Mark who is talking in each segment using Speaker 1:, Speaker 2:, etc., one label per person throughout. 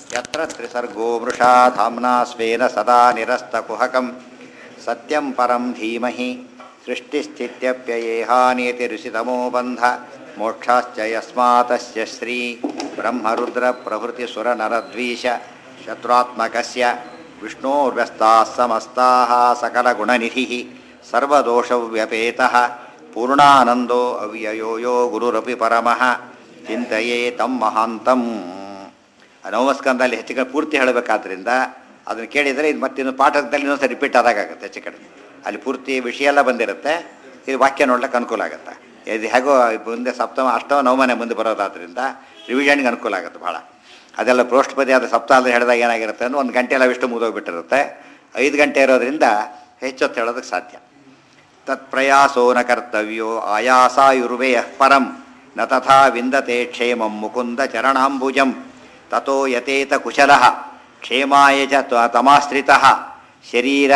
Speaker 1: ಯತ್ರ ತ್ರಿಸರ್ಗೋ ಮೃಷಾ ಧಾಮ್ನಾ ಸ್ವೇನ ಸದಾ ನಿರಸ್ತಕುಹಕಂ ಸತ್ಯಂ ಪರಂ ಧೀಮಹಿ ಸೃಷ್ಟಿಸ್ಥಿತ್ಯಪ್ಯಯೇಹಾನೇತಿರುಷಿತಮೋ ಬಂಧ ಮೋಕ್ಷಾಶ್ಚ ಯಸ್ಮಾತಸ್ಯ ಶ್ರೀ ಬ್ರಹ್ಮರುದ್ರ ಪ್ರಭೃತಿ ಸುರನರದ್ವೀಶ ಶತ್ರುತ್ಮಕಸ್ಯ ವಿಷ್ಣೋರ್ವ್ಯಸ್ತಾಃ ಸಮಸ್ತಾಃ ಸಕಲಗುಣನಿಧಿಃ ಸರ್ವದೋಷವ್ಯಪೇತಃ ಪೂರ್ಣಾನಂದೋ ಅವ್ಯಯೋ ಯೋ ಗುರುರಪಿ ಪರಮಃ ಚಿಂತೆಯೇ ತಂ ಮಹಾಂತಂ ನವಮಸ್ಕಂದಲ್ಲಿ ಹೆಚ್ಚು ಕಡೆ ಪೂರ್ತಿ ಹೇಳಬೇಕಾದ್ರಿಂದ ಅದನ್ನು ಕೇಳಿದರೆ ಇದು ಮತ್ತಿನ್ನು ಪಾಠದಲ್ಲಿ ಇನ್ನೊಂದ್ಸರಿ ರಿಪೀಟ್ ಆದಾಗುತ್ತೆ ಹೆಚ್ಚು ಕಡೆ ಅಲ್ಲಿ ಪೂರ್ತಿ ವಿಷಯ ಎಲ್ಲ ಬಂದಿರುತ್ತೆ ಇದು ವಾಕ್ಯ ನೋಡ್ಲಿಕ್ಕೆ ಅನುಕೂಲ ಆಗುತ್ತೆ ಇದು ಹೇಗೋ ಮುಂದೆ ಸಪ್ತಮ ಅಷ್ಟಮ ನವಮನೆ ಮುಂದೆ ಬರೋದಾದ್ರಿಂದ ರಿವಿಷನ್ಗೆ ಅನುಕೂಲ ಆಗುತ್ತೆ ಭಾಳ ಅದೆಲ್ಲ ಪ್ರೋಷ್ಠಪದಿ ಆದ ಸಪ್ತಾಹ ಹೇಳಿದಾಗ ಏನಾಗಿರುತ್ತೆ ಅಂದ್ರೆ ಒಂದು ಗಂಟೆ ಎಲ್ಲ ವಿಷ್ಟು ಮುಗಿದೋಗ್ಬಿಟ್ಟಿರುತ್ತೆ ಐದು ಗಂಟೆ ಇರೋದ್ರಿಂದ ಹೆಚ್ಚೊತ್ತು ಹೇಳೋದಕ್ಕೆ ಸಾಧ್ಯ ತತ್ಪ್ರಯಾಸೋ ನ ಕರ್ತವ್ಯೋ ಆಯಾಸಾಯುರ್ವೇಯ ಪರಂ ನ ತಥಾ ವಿಂದತೆ ಕ್ಷೇಮಂ ಮುಕುಂದ ಚರಣಾಂಬುಜಂ ತಥೋ ಯತೇತ ಕುಶಲಃ ಕ್ಷೇಮಾಯ ಚ ತ್ವ- ತಮಾಶ್ರಿತಃ ಶರೀರ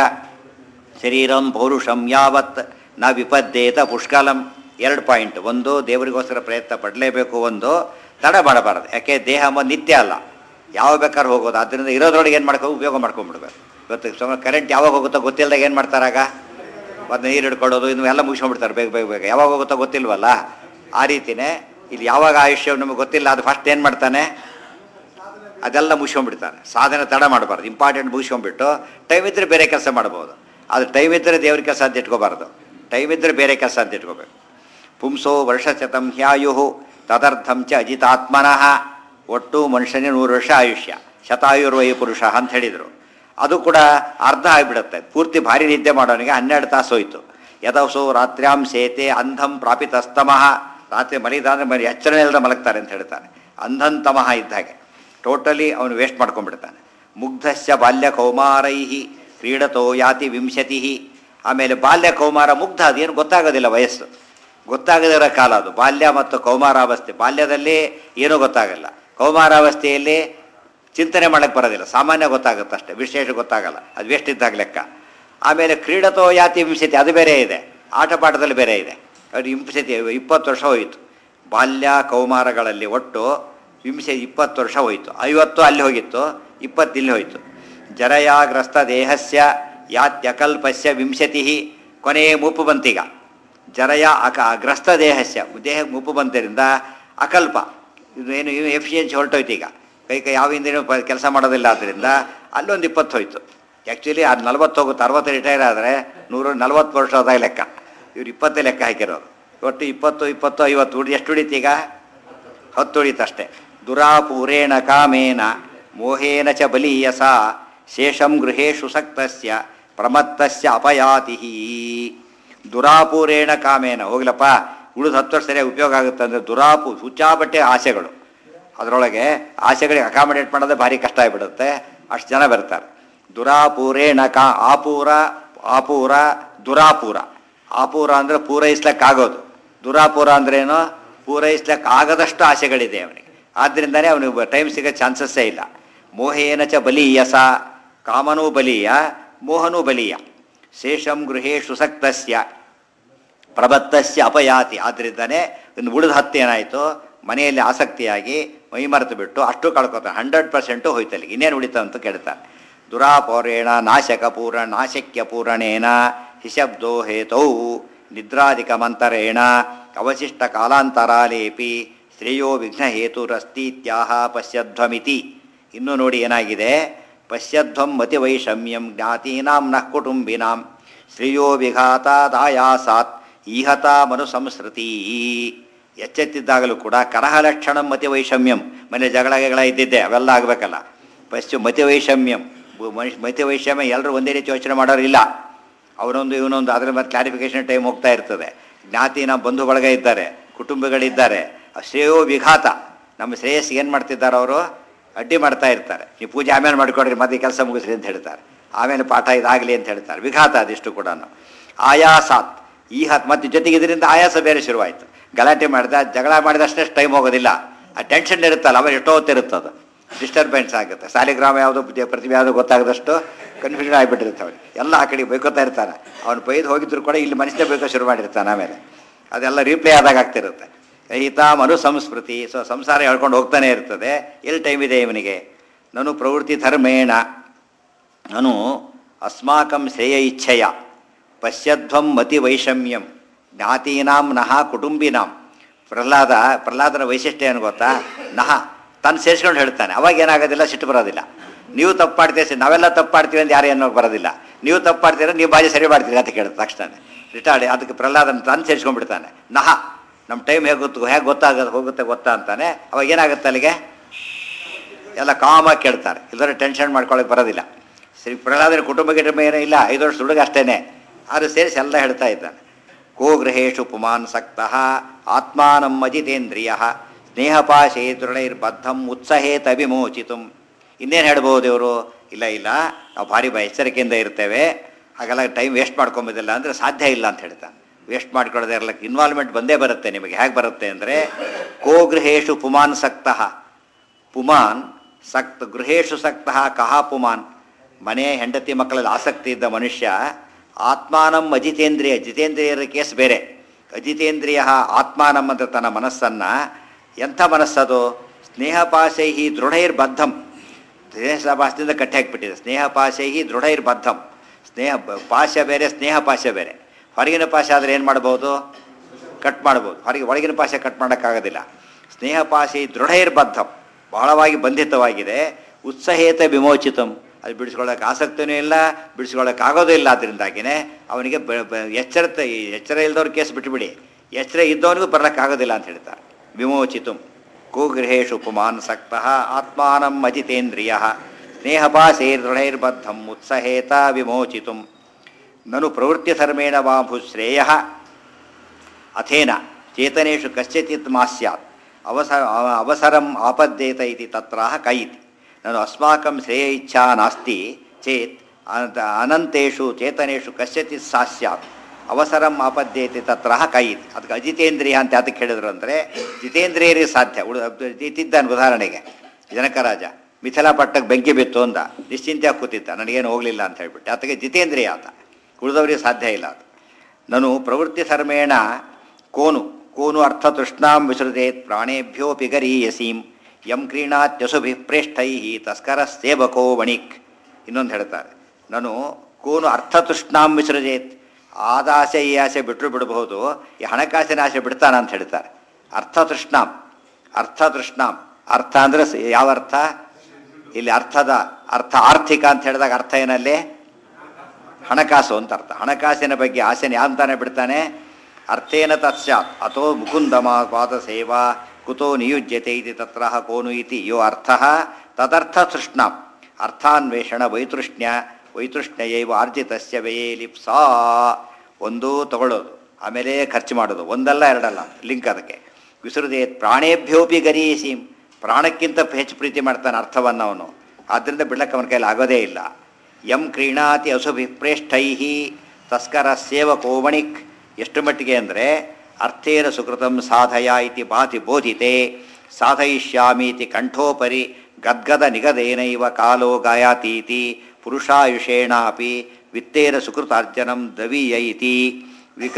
Speaker 1: ಶರೀರಂ ಪೌರುಷಂ ಯಾವತ್ ನ ವಿಪದ್ದೇತ ಪುಷ್ಕಲಂ ಎರಡು ಪಾಯಿಂಟ್ ಒಂದು ದೇವರಿಗೋಸ್ಕರ ಪ್ರಯತ್ನ ಪಡಲೇಬೇಕು ಒಂದು ತಡ ಮಾಡಬಾರದು ಯಾಕೆ ದೇಹ ಮ- ನಿತ್ಯ ಅಲ್ಲ ಯಾವ ಬೇಕಾದ್ರೆ ಹೋಗೋದು ಆದ್ದರಿಂದ ಇರೋದ್ರೊಳಗೆ ಏನು ಮಾಡ್ಕೋ ಉಪಯೋಗ ಮಾಡ್ಕೊಂಡ್ಬಿಡ್ಬೇಕು ಇವತ್ತು ಸುಮ್ಮನೆ ಕರೆಂಟ್ ಯಾವಾಗ ಹೋಗುತ್ತೋ ಗೊತ್ತಿಲ್ಲದಾಗ ಏನು ಮಾಡ್ತಾರಾಗ ಮತ್ತು ನೀರು ಹಿಡ್ಕೊಳ್ಳೋದು ಇನ್ನು ಎಲ್ಲ ಮುಗಿಸ್ಕೊಂಡ್ಬಿಡ್ತಾರೆ ಬೇಗ ಬೇಗ ಬೇಗ ಯಾವಾಗ ಹೋಗುತ್ತೋ ಗೊತ್ತಿಲ್ವಲ್ಲ ಆ ರೀತಿಯೇ ಇಲ್ಲಿ ಯಾವಾಗ ಆಯುಷ್ಯ ನಮಗೆ ಗೊತ್ತಿಲ್ಲ ಅದು ಫಸ್ಟ್ ಏನು ಮಾಡ್ತಾನೆ ಅದೆಲ್ಲ ಮುಗಿಸ್ಕೊಂಡ್ಬಿಡ್ತಾನೆ ಸಾಧನೆ ತಡ ಮಾಡಬಾರ್ದು ಇಂಪಾರ್ಟೆಂಟ್ ಮುಗಿಸ್ಕೊಂಡ್ಬಿಟ್ಟು ಟೈಮ್ ಇದ್ದರೆ ಬೇರೆ ಕೆಲಸ ಮಾಡ್ಬೋದು ಅದು ಟೈಮ್ ಇದ್ದರೆ ದೇವ್ರ ಕೆಲಸ ಅಂತ ಇಟ್ಕೋಬಾರ್ದು ಟೈಮ್ ಇದ್ದರೆ ಬೇರೆ ಕೆಲಸ ಅಂತ ಇಟ್ಕೋಬೇಕು ಪುಂಸೋ ವರ್ಷಶತಂ ಹ್ಯಾಯು ತದರ್ಥಂ ಚ ಅಜಿತಾತ್ಮನಃ ಒಟ್ಟು ಮನುಷ್ಯನಿಗೆ ನೂರು ವರ್ಷ ಆಯುಷ್ಯ ಶತಾಯುರ್ವಯ ಪುರುಷ ಅಂತ ಹೇಳಿದರು ಅದು ಕೂಡ ಅರ್ಧ ಆಗಿಬಿಡುತ್ತೆ ಪೂರ್ತಿ ಭಾರಿ ನಿದ್ದೆ ಮಾಡೋನಿಗೆ ಹನ್ನೆರಡು ತಾಸು ಹೋಯ್ತು ಯದವಸೋ ರಾತ್ರ್ಯಾಂ ಸೇತೆ ಅಂಧಂ ಪ್ರಾಪಿತಸ್ತಮಃ ರಾತ್ರಿ ಮಲಗಿದ ಅಂದರೆ ಮರಿ ಎಚ್ಚರಣೆ ಇಲ್ಲದೆ ಮಲಗ್ತಾರೆ ಅಂತ ಹೇಳ್ತಾನೆ ಅಂಧಂತಮಃ ಇದ್ದಾಗೆ ಟೋಟಲಿ ಅವನು ವೇಸ್ಟ್ ಮಾಡ್ಕೊಂಡ್ಬಿಡ್ತಾನೆ ಮುಗ್ಧಸ್ಯ ಬಾಲ್ಯ ಕೌಮಾರೈ ಕ್ರೀಡತೋ ಯಾತಿ ವಿಂಶತಿ ಆಮೇಲೆ ಬಾಲ್ಯ ಕೌಮಾರ ಮುಗ್ಧ ಅದೇನು ಗೊತ್ತಾಗೋದಿಲ್ಲ ವಯಸ್ಸು ಗೊತ್ತಾಗದಿರೋ ಕಾಲ ಅದು ಬಾಲ್ಯ ಮತ್ತು ಕೌಮಾರಾವಸ್ಥೆ ಬಾಲ್ಯದಲ್ಲಿ ಏನೂ ಗೊತ್ತಾಗಲ್ಲ ಕೌಮಾರಾವಸ್ಥೆಯಲ್ಲಿ ಚಿಂತನೆ ಮಾಡಕ್ಕೆ ಬರೋದಿಲ್ಲ ಸಾಮಾನ್ಯ ಗೊತ್ತಾಗುತ್ತೆ ಅಷ್ಟೇ ವಿಶೇಷ ಗೊತ್ತಾಗಲ್ಲ ಅದು ವೇಸ್ಟ್ ಇದ್ದಾಗ ಲೆಕ್ಕ ಆಮೇಲೆ ಕ್ರೀಡತೋ ಯಾತಿ ವಿಂಶತಿ ಅದು ಬೇರೆ ಇದೆ ಆಟ ಪಾಠದಲ್ಲಿ ಬೇರೆ ಇದೆ ಅದು ವಿಂಶತಿ ಇಪ್ಪತ್ತು ವರ್ಷ ಹೋಯಿತು ಬಾಲ್ಯ ಕೌಮಾರಗಳಲ್ಲಿ ಒಟ್ಟು ವಿಂಶ ಇಪ್ಪತ್ತು ವರ್ಷ ಹೋಯಿತು ಐವತ್ತು ಅಲ್ಲಿ ಹೋಗಿತ್ತು ಇಪ್ಪತ್ತು ಇಲ್ಲಿ ಹೋಯಿತು ಜರಯಾಗ್ರಸ್ತ ದೇಹಸ್ಯ ಯಾತ್ಯಕಲ್ಪಸ್ಯ ವಿಂಶತಿ ಕೊನೆಯ ಮುಪ್ಪು ಬಂತೀಗ ಜರಯ ಅಕ ಗ್ರಸ್ತ ದೇಹಸ್ಯ ದೇಹಕ್ಕೆ ಮುಪ್ಪು ಬಂತರಿಂದ ಅಕಲ್ಪ ಇದು ಏನು ಎಫಿಷಿಯನ್ಸಿ ಹೊರಟೋಯ್ತು ಈಗ ಕೈ ಕೈ ಯಾವ ಹಿಂದಿನ ಕೆಲಸ ಮಾಡೋದಿಲ್ಲ ಆದ್ದರಿಂದ ಅಲ್ಲೊಂದು ಇಪ್ಪತ್ತು ಹೋಯ್ತು ಆ್ಯಕ್ಚುಲಿ ಅದು ನಲ್ವತ್ತು ಹೋಗುತ್ತೆ ಅರವತ್ತು ರಿಟೈರ್ ಆದರೆ ನೂರು ನಲ್ವತ್ತು ವರ್ಷ ಅದಾಗ ಲೆಕ್ಕ ಇವ್ರು ಇಪ್ಪತ್ತೇ ಲೆಕ್ಕ ಹಾಕಿರೋರು ಒಟ್ಟು ಇಪ್ಪತ್ತು ಇಪ್ಪತ್ತು ಐವತ್ತು ಉಡಿ ಎಷ್ಟು ಉಳಿತೀಗ ಹತ್ತು ಉಳಿತಷ್ಟೇ ದುರಾಪೂರೇಣ ಕಾಮೇನ ಮೋಹೇನ ಚ ಬಲೀಯಸ ಶೇಷಂ ಗೃಹೇಶು ಸಕ್ತಸ್ಯ ಪ್ರಮತ್ತಸ್ಯ ಅಪಯಾತಿ ದುರಾಪೂರೇಣ ಕಾಮೇನ ಹೋಗ್ಲಪ್ಪ ಉಳಿದು ಹತ್ತು ವರ್ಷ ಸರಿಯಾಗಿ ಉಪಯೋಗ ಆಗುತ್ತೆ ಅಂದರೆ ದುರಾಪು ಹುಚ್ಚಾಬಟ್ಟೆ ಆಸೆಗಳು ಅದರೊಳಗೆ ಆಸೆಗಳಿಗೆ ಅಕಾಮಿಡೇಟ್ ಮಾಡೋದೇ ಭಾರಿ ಕಷ್ಟ ಆಗಿಬಿಡುತ್ತೆ ಅಷ್ಟು ಜನ ಬರ್ತಾರೆ ದುರಾಪೂರೇಣ ಕಾ ಆಪೂರ ಆಪೂರ ದುರಾಪೂರ ಆಪೂರ ಅಂದರೆ ಪೂರೈಸ್ಲಿಕ್ಕಾಗೋದು ದುರಾಪೂರ ಅಂದ್ರೇನು ಪೂರೈಸ್ಲಿಕ್ಕೆ ಆಗದಷ್ಟು ಆಸೆಗಳಿದೆ ಅವನಿಗೆ ಆದ್ದರಿಂದನೇ ಅವನಿಗೆ ಟೈಮ್ ಸಿಗೋ ಚಾನ್ಸಸ್ಸೇ ಇಲ್ಲ ಮೋಹೇನ ಚ ಬಲೀಯಸ ಕಾಮನೂ ಬಲೀಯ ಮೋಹನೂ ಬಲೀಯ ಶೇಷಂ ಗೃಹೇಶು ಸಕ್ತಸ್ಯ ಪ್ರಬತ್ತಸ್ಯ ಅಪಯಾತಿ ಆದ್ದರಿಂದನೇ ಇನ್ನು ಉಳಿದ ಹತ್ತು ಏನಾಯಿತು ಮನೆಯಲ್ಲಿ ಆಸಕ್ತಿಯಾಗಿ ಮೈಮರೆತು ಬಿಟ್ಟು ಅಷ್ಟು ಕಳ್ಕೊತಾನೆ ಹಂಡ್ರೆಡ್ ಪರ್ಸೆಂಟು ಹೋಯ್ತಲ್ಲಿ ಇನ್ನೇನು ಉಳಿತ ಅಂತ ಕೇಳ್ತಾನೆ ದುರಾಪೌರೇಣ ನಾಶಕ ಪೂರ್ಣ ನಾಶಕ್ಯ ಪೂರಣೇನ ಹಿಶಬ್ದೋ ಹೇತೌ ನಿದ್ರಾಧಿಕ ಮಂತರೇಣ ಅವಶಿಷ್ಟ ಕಾಲಾಂತರಾಲೇಪಿ ಶ್ರೇಯೋ ವಿಘ್ನ ಹೇತುರಸ್ತೀತ್ಯಾಹ ಪಶ್ಯಧ್ವಮಿತಿ ಇನ್ನು ನೋಡಿ ಏನಾಗಿದೆ ಪಶ್ಯಧ್ವಂ ಮತಿ ವೈಷಮ್ಯಂ ಜ್ಞಾತೀನಾಂ ನಃ ಕುಟುಂಬಿನಾಂ ಶ್ರೇಯೋ ವಿಘಾತಾದಾಯಾಸಾತ್ ಈಹತ ಮನು ಸಂಸ್ಕೃತಿ ಎಚ್ಚೆತ್ತಿದ್ದಾಗಲೂ ಕೂಡ ಕಲಹಲಕ್ಷಣ ಮತಿ ವೈಷಮ್ಯಂ ಮನೆ ಜಗಳ ಗಿಗಳ ಇದ್ದಿದ್ದೆ ಅವೆಲ್ಲ ಆಗಬೇಕಲ್ಲ ಪಶ್ಚು ಮತಿ ವೈಷಮ್ಯಂ ಬು- ಮನುಷ್ಯ ಮತಿ ವೈಷಮ್ಯ ಎಲ್ಲರೂ ಒಂದೇ ರೀತಿ ಯೋಚನೆ ಮಾಡೋರು ಇಲ್ಲ ಅವನೊಂದು ಇವನೊಂದು ಅದರ ಮೇಲೆ ಕ್ಲಾರಿಫಿಕೇಶನ್ ಟೈಮ್ ಹೋಗ್ತಾ ಇರ್ತದೆ ಜ್ಞಾತಿನ ಬಂಧು ಬಳಗ ಇದ್ದಾರೆ ಕುಟುಂಬಗಳಿದ್ದಾರೆ ಆ ಶ್ರೇಯೋ ವಿಘಾತ ನಮ್ಮ ಶ್ರೇಯಸ್ ಏನು ಮಾಡ್ತಿದ್ದಾರೆ ಅವರು ಅಡ್ಡಿ ಮಾಡ್ತಾ ಇರ್ತಾರೆ ನೀವು ಪೂಜೆ ಆಮೇಲೆ ಮಾಡ್ಕೊಡ್ರಿ ಮತ್ತೆ ಕೆಲಸ ಮುಗಿಸ್ರಿ ಅಂತ ಹೇಳ್ತಾರೆ ಆಮೇಲೆ ಪಾಠ ಇದಾಗಲಿ ಅಂತ ಹೇಳ್ತಾರೆ ವಿಘಾತ ಅದಿಷ್ಟು ಕೂಡ ಆಯಾಸಾತ್ ಈ ಹತ್ ಮತ್ತೆ ಜೊತೆಗೆ ಇದರಿಂದ ಆಯಾಸ ಬೇರೆ ಶುರುವಾಯಿತು ಗಲಾಟೆ ಮಾಡಿದ ಜಗಳ ಮಾಡಿದಷ್ಟೇ ಟೈಮ್ ಹೋಗೋದಿಲ್ಲ ಆ ಟೆನ್ಷನ್ ಇರುತ್ತಲ್ಲ ಅವಾಗ ಎಷ್ಟೋ ಹೊತ್ತಿರುತ್ತೆ ಅದು ಡಿಸ್ಟರ್ಬೆನ್ಸ್ ಆಗುತ್ತೆ ಸಾಲಿಗ್ರಾಮ ಯಾವುದು ಬುದ್ಧಿ- ಪ್ರತಿಭೆ ಯಾವುದು ಗೊತ್ತಾಗದಷ್ಟು ಕನ್ಫ್ಯೂಷನ್ ಆಗಿಬಿಟ್ಟಿರುತ್ತೆ ಅವ್ರಿಗೆ ಎಲ್ಲ ಆ ಕಡೆ ಬೈಕೋತಾ ಇರ್ತಾನೆ ಅವ್ನು ಬೈದು ಹೋಗಿದ್ರು ಕೂಡ ಇಲ್ಲಿ ಮನುಷ್ಯ ಬೇಕೋ ಶುರು ಮಾಡಿರ್ತಾನೆ ಆಮೇಲೆ ಅದೆಲ್ಲ ರೀಪ್ಲೇ ಆದಾಗ ಆಗ್ತಿರುತ್ತೆ ಹಿತ ಮನು ಸಂಸ್ಕೃತಿ ಸೊ ಸಂಸಾರ ಹೇಳ್ಕೊಂಡು ಹೋಗ್ತಾನೆ ಇರ್ತದೆ ಎಲ್ಲಿ ಟೈಮ್ ಇದೆ ಇವನಿಗೆ ನನು ಪ್ರವೃತ್ತಿ ಧರ್ಮೇಣ ನನು ಅಸ್ಮಾಕಂ ಶ್ರೇಯ ಇಚ್ಛೆಯ ಪಶ್ಯಧ್ವಂ ಮತಿ ವೈಷಮ್ಯಂ ಜ್ಞಾತೀನಾಂ ನಹ ಕುಟುಂಬಿನಾಂ ಪ್ರಹ್ಲಾದ ಪ್ರಹ್ಲಾದನ ವೈಶಿಷ್ಟ್ಯ ಏನು ಗೊತ್ತಾ ನಹ ತಾನು ಸೇರಿಸ್ಕೊಂಡು ಹೇಳ್ತಾನೆ ಅವಾಗ ಏನಾಗೋದಿಲ್ಲ ಸಿಟ್ಟು ಬರೋದಿಲ್ಲ ನೀವು ತಪ್ಪು ಮಾಡ್ತೀವಿ ನಾವೆಲ್ಲ ತಪ್ಪು ಮಾಡ್ತೀವಿ ಅಂತ ಯಾರು ಏನೋ ಬರೋದಿಲ್ಲ ನೀವು ತಪ್ಪು ಮಾಡ್ತೀರ ನೀವು ಬಾಜಿ ಸರಿ ಮಾಡ್ತೀರಿ ಅಂತ ಕೇಳುತ್ತೆ ತಕ್ಷಣ ರಿಟಾರ್ಡ್ ಅದಕ್ಕೆ ಪ್ರಹ್ಲಾದನ ತಾನು ಸೇರಿಸ್ಕೊಂಡ್ಬಿಡ್ತಾನೆ ನಹ ನಮ್ಮ ಟೈಮ್ ಹೇಗೆ ಗೊತ್ತು ಹೇಗೆ ಗೊತ್ತಾಗೋದು ಹೋಗುತ್ತೆ ಗೊತ್ತಾ ಅಂತಾನೆ ಅವಾಗ ಏನಾಗುತ್ತೆ ಅಲ್ಲಿಗೆ ಎಲ್ಲ ಕಾಮಾಗಿ ಕೇಳ್ತಾರೆ ಇಲ್ಲದ್ರೆ ಟೆನ್ಷನ್ ಮಾಡ್ಕೊಳ್ಳೋಕೆ ಬರೋದಿಲ್ಲ ಸರಿ ಪ್ರಹ್ಲಾದನ ಕುಟುಂಬ ಗಿಟುಂಬ ಏನೂ ಇಲ್ಲ ಐದು ವರ್ಷ ಹುಡುಗ ಅಷ್ಟೇನೆ ಆದ್ರೆ ಸೇರಿಸಿ ಎಲ್ಲ ಹೇಳ್ತಾ ಇದ್ದಾನೆ ಕೋ ಗೃಹೇಶು ಪುಮಾನ್ ಸಕ್ತಃ ಆತ್ಮಾನಂ ಅಜಿತೇಂದ್ರಿಯ ಸ್ನೇಹಪಾಶೇ ದೃಢೈರ್ಬದ್ಧಂ ಉತ್ಸಹೇತ ವಿಮೋಚಿತು ಇನ್ನೇನು ಹೇಳ್ಬೋದು ಇವರು ಇಲ್ಲ ಇಲ್ಲ ನಾವು ಭಾರಿ ಬ ಎಚ್ಚರಿಕೆಯಿಂದ ಇರ್ತೇವೆ ಹಾಗೆಲ್ಲ ಟೈಮ್ ವೇಸ್ಟ್ ಮಾಡ್ಕೊಂಬೋದಿಲ್ಲ ಅಂದರೆ ಸಾಧ್ಯ ಇಲ್ಲ ಅಂತ ಹೇಳ್ತಾನೆ ವೇಸ್ಟ್ ಮಾಡ್ಕೊಳ್ಳೋದೇ ಇರಲಿಕ್ಕೆ ಇನ್ವಾಲ್ವ್ಮೆಂಟ್ ಬಂದೇ ಬರುತ್ತೆ ನಿಮಗೆ ಹೇಗೆ ಬರುತ್ತೆ ಅಂದರೆ ಕೋ ಗೃಹೇಶು ಪುಮಾನ್ ಸಕ್ತಃ ಪುಮಾನ್ ಸಕ್ತ ಗೃಹೇಶು ಸಕ್ತಃ ಕಹ ಪುಮಾನ್ ಮನೆ ಹೆಂಡತಿ ಮಕ್ಕಳಲ್ಲಿ ಆಸಕ್ತಿ ಇದ್ದ ಮನುಷ್ಯ ಆತ್ಮಾನಂ ಅಜಿತೇಂದ್ರಿಯ ಜಿತೇಂದ್ರಿಯರ ಕೇಸ್ ಬೇರೆ ಅಜಿತೇಂದ್ರಿಯ ಆತ್ಮಾನಂ ಅಂತ ತನ್ನ ಮನಸ್ಸನ್ನು ಎಂಥ ಮನಸ್ಸದು ಸ್ನೇಹಪಾಶೈಹಿ ದೃಢೈರ್ಬದ್ಧಂ ಸ್ನೇಹಪಾಶದಿಂದ ಕಟ್ಟಿ ಹಾಕಿಬಿಟ್ಟಿದೆ ಸ್ನೇಹಪಾಶೈಹಿ ದೃಢೈರ್ಬದ್ಧಂ ಸ್ನೇಹ ಬ- ಪಾಶ ಬೇರೆ ಸ್ನೇಹ ಪಾಶ ಬೇರೆ ಹೊರಗಿನ ಪಾಶ ಆದರೆ ಏನು ಮಾಡ್ಬೋದು ಕಟ್ ಮಾಡ್ಬೋದು ಹೊರಗೆ ಒಳಗಿನ ಪಾಶ ಕಟ್ ಮಾಡೋಕ್ಕಾಗೋದಿಲ್ಲ ಸ್ನೇಹ ಪಾಶಿ ದೃಢೈರ್ಬದ್ಧಂ ಬಹಳವಾಗಿ ಬಂಧಿತವಾಗಿದೆ ಉತ್ಸಹೇತ ವಿಮೋಚಿತಂ ಅದು ಬಿಡಿಸ್ಕೊಳ್ಳೋಕೆ ಆಸಕ್ತಿನೂ ಇಲ್ಲ ಬಿಡಿಸ್ಕೊಳ್ಳೋಕೆ ಆಗೋದೂ ಇಲ್ಲ ಅದರಿಂದಾಗಿನೇ ಅವನಿಗೆ ಬ- ಬ- ಎಚ್ಚರತೆ ಎಚ್ಚರ ಇಲ್ದವ್ರ ಕೇಸ್ ಬಿಟ್ಟುಬಿಡಿ ಎಚ್ಚರ ಇದ್ದವನಿಗೂ ಬರಲಿಕ್ಕಾಗೋದಿಲ್ಲ ಅಂತ ಹೇಳ್ತಾರೆ ವಿಮೋಚಿತಂ ಕೂಗೃಹೇಶು ಪುಮಾನ್ ಸಕ್ತಃ ಆತ್ಮಾನಂ ಅಜಿತೇಂದ್ರಿಯ ಸ್ನೇಹಪಾಶೈರ್ದೃಢೈರ್ಬದ್ಧಂ ಉತ್ಸಹೇತ ವಿಮೋಚಿತುಂ ನನು ಪ್ರವೃತ್ತಿಧರ್ಮೇಣ ವಾ ಭೂಶ್ರೇಯ ಅಥೇನ ಚೇತನೇಶು ಕಶ್ಚಿತ್ ಮಾ ಸ್ಯಾತ್ ಅವಸರ ಅವಸರಂ ಆಪದ್ಯೇತ ಇತಿ ತತ್ರ ಕೈತಿ ನಾನು ಅಸ್ಮಾಕಂ ಶ್ರೇಯ ಇಚ್ಛಾ ನಾಸ್ತಿ ಚೇತ್ ಅನಂತ- ಅನಂತೇಷು ಚೇತನೇಷು ಕಶ್ಚಿತ್ ಸಾ ಸ್ಯಾತ್ ಅವಸರಂ ಆಪದ್ಯೇತಿ ತತ್ರ ಕೈತಿ ಅದಕ್ಕೆ ಅಜಿತೇಂದ್ರಿಯ ಅಂತ ಅದಕ್ಕೆ ಹೇಳಿದ್ರು ಅಂದರೆ ಜಿತೇಂದ್ರಿಯರಿಗೆ ಸಾಧ್ಯ ಉಳ ಇತ್ತಿದ್ದಾನೆ ಉದಾಹರಣೆಗೆ ಜನಕರಾಜ ಮಿಥಿಲಾ ಪಟ್ಟಕ್ಕೆ ಬೆಂಕಿ ಬಿತ್ತು ಅಂದ ನಿಶ್ಚಿಂತೆಯಾಗಿ ಕೂತಿದ್ದ ನನಗೇನು ಹೋಗಲಿಲ್ಲ ಅಂತ ಹೇಳ್ಬಿಟ್ಟು ಆತಗೆ ಜಿತೇಂದ್ರಿಯ ಆತ ಉಳಿದವರಿಗೆ ಸಾಧ್ಯ ಇಲ್ಲ ಅದು ನನು ಪ್ರವೃತ್ತಿ ಧರ್ಮೇಣ ಕೋನು ಕೋನು ಅರ್ಥತೃಷ್ಣಾಂ ವಿಸೃಜೇತ್ ಪ್ರಾಣೇಭ್ಯೋಪಿ ಗರೀಯಸೀಂ ಯಂ ಕ್ರೀಣಾತ್ಯಸುಭಿ ಪ್ರೇಷ್ಠೈ ತಸ್ಕರ ಸೇವಕೋ ವಣಿಕ್ ಇನ್ನೊಂದು ಹೇಳ್ತಾರೆ ನಾನು ಕೋನು ಅರ್ಥತೃಷ್ಣಾಂ ವಿಸೃಜೇತ್ ಆದಾಸೆ ಈ ಆಸೆ ಬಿಟ್ಟರು ಬಿಡಬಹುದು ಈ ಹಣಕಾಸಿನ ಆಸೆ ಬಿಡ್ತಾನ ಅಂತ ಹೇಳ್ತಾರೆ ಅರ್ಥತೃಷ್ಣಾಂ ಅರ್ಥತೃಷ್ಣಾಂ ಅರ್ಥ ಅಂದರೆ ಸ- ಯಾವ ಅರ್ಥ ಇಲ್ಲಿ ಅರ್ಥದ ಅರ್ಥ ಆರ್ಥಿಕ ಅಂತ ಹೇಳಿದಾಗ ಅರ್ಥ ಏನಲ್ಲಿ ಹಣಕಾಸು ಅಂತ ಅರ್ಥ ಹಣಕಾಸಿನ ಬಗ್ಗೆ ಆಸೆನ ಯಾಂತಾನೆ ಬಿಡ್ತಾನೆ ಅರ್ಥೇನ ತತ್ಸ್ಯಾತ್ ಅಥೋ ಮುಕುಂದಮ ಪಾದ ಸೇವಾ ಕುತೋ ನಿಯುಜ್ಯತೆ ಇತಿ ತತ್ರ ಕೋನು ಇತಿ ಯೋ ಅರ್ಥ ತದರ್ಥ ತೃಷ್ಣಾಂ ಅರ್ಥಾನ್ವೇಷಣ ವೈತೃಷ್ಣ್ಯ ವೈತೃಷ್ಣ್ಯಯೈವ ಆರ್ಜಿತಸ್ಯ ವ್ಯಯೇ ಲಿಪ್ಸಾ ಒಂದು ತಗೊಳ್ಳೋದು ಆಮೇಲೆ ಖರ್ಚು ಮಾಡೋದು ಒಂದಲ್ಲ ಎರಡಲ್ಲ ಲಿಂಕ್ ಅದಕ್ಕೆ ವಿಸೃದೇ ಪ್ರಾಣೇಭ್ಯೋಪಿ ಗರೀಸೀಂ ಪ್ರಾಣಕ್ಕಿಂತ ಹೆಚ್ಚು ಪ್ರೀತಿ ಮಾಡ್ತಾನೆ ಅರ್ಥವನ್ನು ಅವನು ಆದ್ದರಿಂದ ಬಿಡಕ್ಕೆ ಅವನ ಕೈಲಿ ಆಗೋದೇ ಇಲ್ಲ ಯಂ ಕ್ರೀಣಾತಿ ಅಸುಭಿಪ್ರೇಷ್ಠೈ ತಸ್ಕರ ಸೇವಕೋವಣಿಕ್ ಎಷ್ಟು ಮಟ್ಟಿಗೆ ಅಂದರೆ ಅರ್ಥೇನ ಸುಕೃತಂ ಸಾಧಯ ಇತಿ ಭಾತಿ ಬೋಧಿತೆ ಸಾಧಯಿಷ್ಯಾಮೀತಿ ಕಂಠೋಪರಿ ಗದ್ಗದ ನಿಗದೇನೈವ ಕಾಲೋ ಗಾಯಾತೀತಿ ಪುರುಷಾಯುಷೇಣಾಪಿ ವಿತ್ತೇನ ಸುಕೃತಾರ್ಜನಂ ದವೀಯ ಇತಿ ವಿಕ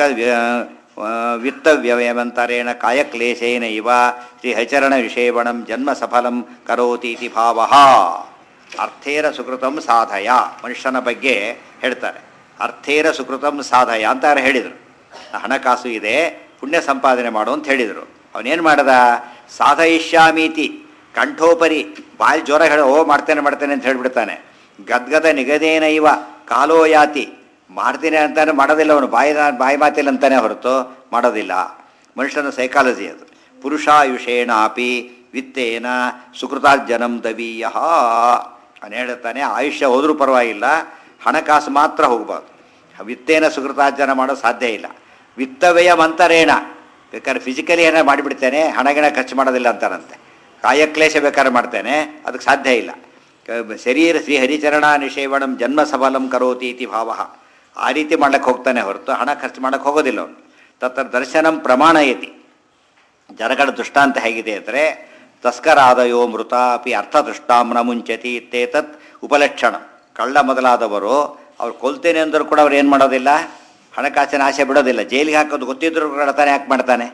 Speaker 1: ವಿತ್ತವ್ಯಯಮಂತರೇಣ ಕಾಯಕ್ಲೇಶೇನ ಇವ ಶ್ರೀ ಹರಿಚರಣ ವಿಷೇವಣಂ ಜನ್ಮ ಸಫಲಂ ಕರೋತಿ ಇತಿ ಭಾವ ಅರ್ಥೇರ ಸುಕೃತಂ ಸಾಧಯ ಮನುಷ್ಯನ ಬಗ್ಗೆ ಹೇಳ್ತಾರೆ ಅರ್ಥೇರ ಸುಕೃತಂ ಸಾಧಯ ಅಂತ ಹೇಳಿದರು ಹಣಕಾಸು ಇದೆ ಪುಣ್ಯ ಸಂಪಾದನೆ ಮಾಡು ಅಂತ ಹೇಳಿದರು ಅವನೇನು ಮಾಡ್ದ ಸಾಧಯಿಷ್ಯಾಮೀತಿ ಕಂಠೋಪರಿ ಬಾಯಿ ಜ್ವರ ಹೇಳ ಓ ಮಾಡ್ತೇನೆ ಮಾಡ್ತೇನೆ ಅಂತ ಹೇಳ್ಬಿಡ್ತಾನೆ ಗದ್ಗದ ನಿಗದೇನ ಇವ ಕಾಲೋ ಯಾತಿ ಮಾಡ್ತೀನಿ ಅಂತಾನೆ ಮಾಡೋದಿಲ್ಲ ಅವನು ಬಾಯಿ ಬಾಯಿ ಮಾತಿಲ್ಲ ಅಂತಾನೆ ಹೊರತು ಮಾಡೋದಿಲ್ಲ ಮನುಷ್ಯನ ಸೈಕಾಲಜಿ ಅದು ಪುರುಷಾಯುಷೇಣಾಪಿ ವಿತ್ತೇನ ಸುಕೃತಾರ್ಜನಂ ದವೀಯ ಅವನು ಹೇಳ್ತಾನೆ ಆಯುಷ್ಯ ಹೋದರೂ ಪರವಾಗಿಲ್ಲ ಹಣಕಾಸು ಮಾತ್ರ ಹೋಗ್ಬಾರ್ದು ವಿತ್ತೇನ ಸುಕೃತಾರ್ಜನ ಮಾಡೋದು ಸಾಧ್ಯ ಇಲ್ಲ ವಿತ್ತವ್ಯಯ ಮಂತರೇಣ ಬೇಕಾದ್ರೆ ಫಿಸಿಕಲಿ ಏನಾರು ಮಾಡಿಬಿಡ್ತೇನೆ ಹಣಗಿಣ ಖರ್ಚು ಮಾಡೋದಿಲ್ಲ ಅಂತಾರಂತೆ ಕಾಯಕ್ಲೇಶ ಬೇಕಾದ್ರೆ ಮಾಡ್ತೇನೆ ಅದಕ್ಕೆ ಸಾಧ್ಯ ಇಲ್ಲ ಕ- ಶರೀರ ಶ್ರೀ ಹರಿಚರಣ ನಿಷೇವಣಂ ಜನ್ಮ ಸಫಲಂ ಕರೋತಿ ಇತಿ ಭಾವ ಆ ರೀತಿ ಮಾಡ್ಲಿಕ್ಕೆ ಹೋಗ್ತಾನೆ ಹೊರತು ಹಣ ಖರ್ಚು ಮಾಡಕ್ಕೆ ಹೋಗೋದಿಲ್ಲ ಅವನು ತತ್ರ ದರ್ಶನಂ ಪ್ರಮಾಣಯತಿ ಜನಗಳ ದೃಷ್ಟಾಂತ ಹೇಗಿದೆ ಅಂದರೆ ತಸ್ಕರಾದಯೋ ಮೃತ ಅಪಿ ಅರ್ಥದೃಷ್ಟಾಂನ ಮುಂಚತಿ ಇತ್ತೇತತ್ ಉಪಲಕ್ಷಣ ಕಳ್ಳ ಮೊದಲಾದವರು ಅವ್ರು ಕೊಲ್ತೇನೆ ಅಂದರೂ ಕೂಡ ಅವ್ರು ಏನು ಮಾಡೋದಿಲ್ಲ ಹಣಕಾಸಿನ ಆಸೆ ಬಿಡೋದಿಲ್ಲ ಜೈಲಿಗೆ ಹಾಕೋದು ಗೊತ್ತಿದ್ರು ಕಳ್ತಾನೆ ಯಾಕೆ ಮಾಡ್ತಾನೆ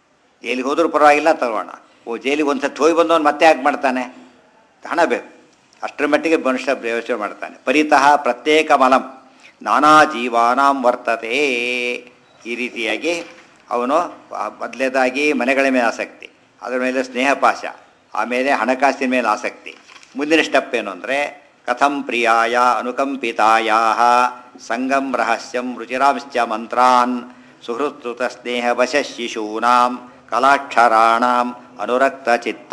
Speaker 1: ಜೈಲಿಗೆ ಹೋದ್ರೂ ಪರವಾಗಿಲ್ಲ ತಗೋಣ ಓ ಜೈಲಿಗೆ ಒಂದು ಸತಿ ಹೋಗಿ ಬಂದವನು ಮತ್ತೆ ಯಾಕೆ ಮಾಡ್ತಾನೆ ಹಣ ಬೇಕು ಅಷ್ಟರ ಮಟ್ಟಿಗೆ ಮನುಷ್ಯ ಯೋಚನೆ ಮಾಡ್ತಾನೆ ಪರಿತಃ ಪ್ರತ್ಯೇಕ ಮಲಂ ನಾನಾ ಜೀವಾನಾಂ ವರ್ತತೆ ಈ ರೀತಿಯಾಗಿ ಅವನು ಮೊದಲೇದಾಗಿ ಮನೆಗಳ ಮೇಲೆ ಆಸಕ್ತಿ ಅದರ ಮೇಲೆ ಸ್ನೇಹಪಾಶ ಆಮೇಲೆ ಹಣಕಾಸಿನ ಮೇಲೆ ಆಸಕ್ತಿ ಮುಂದಿನ ಸ್ಟೆಪ್ ಏನು ಅಂದರೆ ಕಥಂ ಪ್ರಿಯಾಯ ಅನುಕಂಪಿತಾಯ ಸಂಗಂ ರಹಸ್ಯಂ ರುಚಿರಾಂಶ್ಚ ಮಂತ್ರಾನ್ ಸುಹೃತ್ಸುತ ಸ್ನೇಹ ವಶ ಶಿಶೂನಾಂ ಕಲಾಕ್ಷರಾಣಾಂ ಅನುರಕ್ತ ಚಿತ್ತ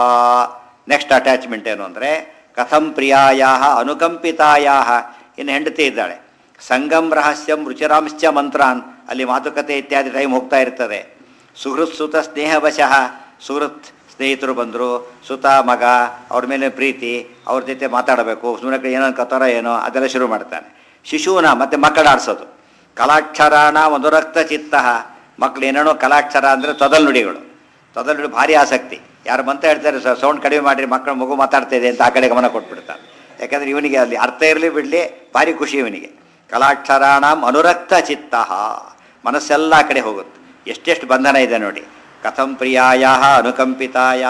Speaker 1: ನೆಕ್ಸ್ಟ್ ಅಟ್ಯಾಚ್ಮೆಂಟ್ ಏನು ಅಂದರೆ ಕಥಂ ಪ್ರಿಯಾಯ ಅನುಕಂಪಿತಾಯ ಇನ್ನು ಹೆಂಡತಿ ಇದ್ದಾಳೆ ಸಂಗಂ ರಹಸ್ಯಂ ರುಚಿರಾಂಶ್ಚ ಮಂತ್ರಾನ್ ಅಲ್ಲಿ ಮಾತುಕತೆ ಇತ್ಯಾದಿ ಟೈಮ್ ಹೋಗ್ತಾ ಇರ್ತದೆ ಸುಹೃತ್ ಸುತ ಸ್ನೇಹವಶಃ ಸುಹೃತ್ ಸ್ನೇಹಿತರು ಬಂದರು ಸುತ ಮಗ ಅವ್ರ ಮೇಲೆ ಪ್ರೀತಿ ಅವ್ರ ಜೊತೆ ಮಾತಾಡಬೇಕು ಸುಮ್ಮನೆ ಏನೋ ಕತ್ತಾರ ಏನೋ ಅದೆಲ್ಲ ಶುರು ಮಾಡ್ತಾನೆ ಶಿಶುನ ಮತ್ತೆ ಮಕ್ಕಳಾಡ್ಸೋದು ಕಲಾಕ್ಷರಾಣ ಮಧುರಕ್ತ ಚಿತ್ತ ಮಕ್ಳು ಏನೇನೋ ಕಲಾಕ್ಷರ ಅಂದರೆ ತೊದಲ್ ನುಡಿಗಳು ತೊದಲ್ ನುಡಿ ಭಾರಿ ಆಸಕ್ತಿ ಯಾರು ಬಂತ ಹೇಳ್ತಾರೆ ಸೌಂಡ್ ಕಡಿಮೆ ಮಾಡಿರಿ ಮಕ್ಕಳು ಮಗು ಮಾತಾಡ್ತಾ ಇದೆ ಅಂತ ಆ ಕಡೆ ಗಮನ ಕೊಟ್ಬಿಡ್ತಾನೆ ಯಾಕಂದ್ರೆ ಇವನಿಗೆ ಅಲ್ಲಿ ಅರ್ಥ ಇರಲಿ ಬಿಡಲಿ ಭಾರಿ ಖುಷಿ ಇವನಿಗೆ ಕಲಾಕ್ಷರಾಣಂ ಅನುರಕ್ತ ಚಿತ್ತ ಮನಸ್ಸೆಲ್ಲ ಆ ಕಡೆ ಹೋಗುತ್ತೆ ಎಷ್ಟೆಷ್ಟು ಬಂಧನ ಇದೆ ನೋಡಿ ಕಥಂ ಪ್ರಿಯಾಯ ಅನುಕಂಪಿತಾಯ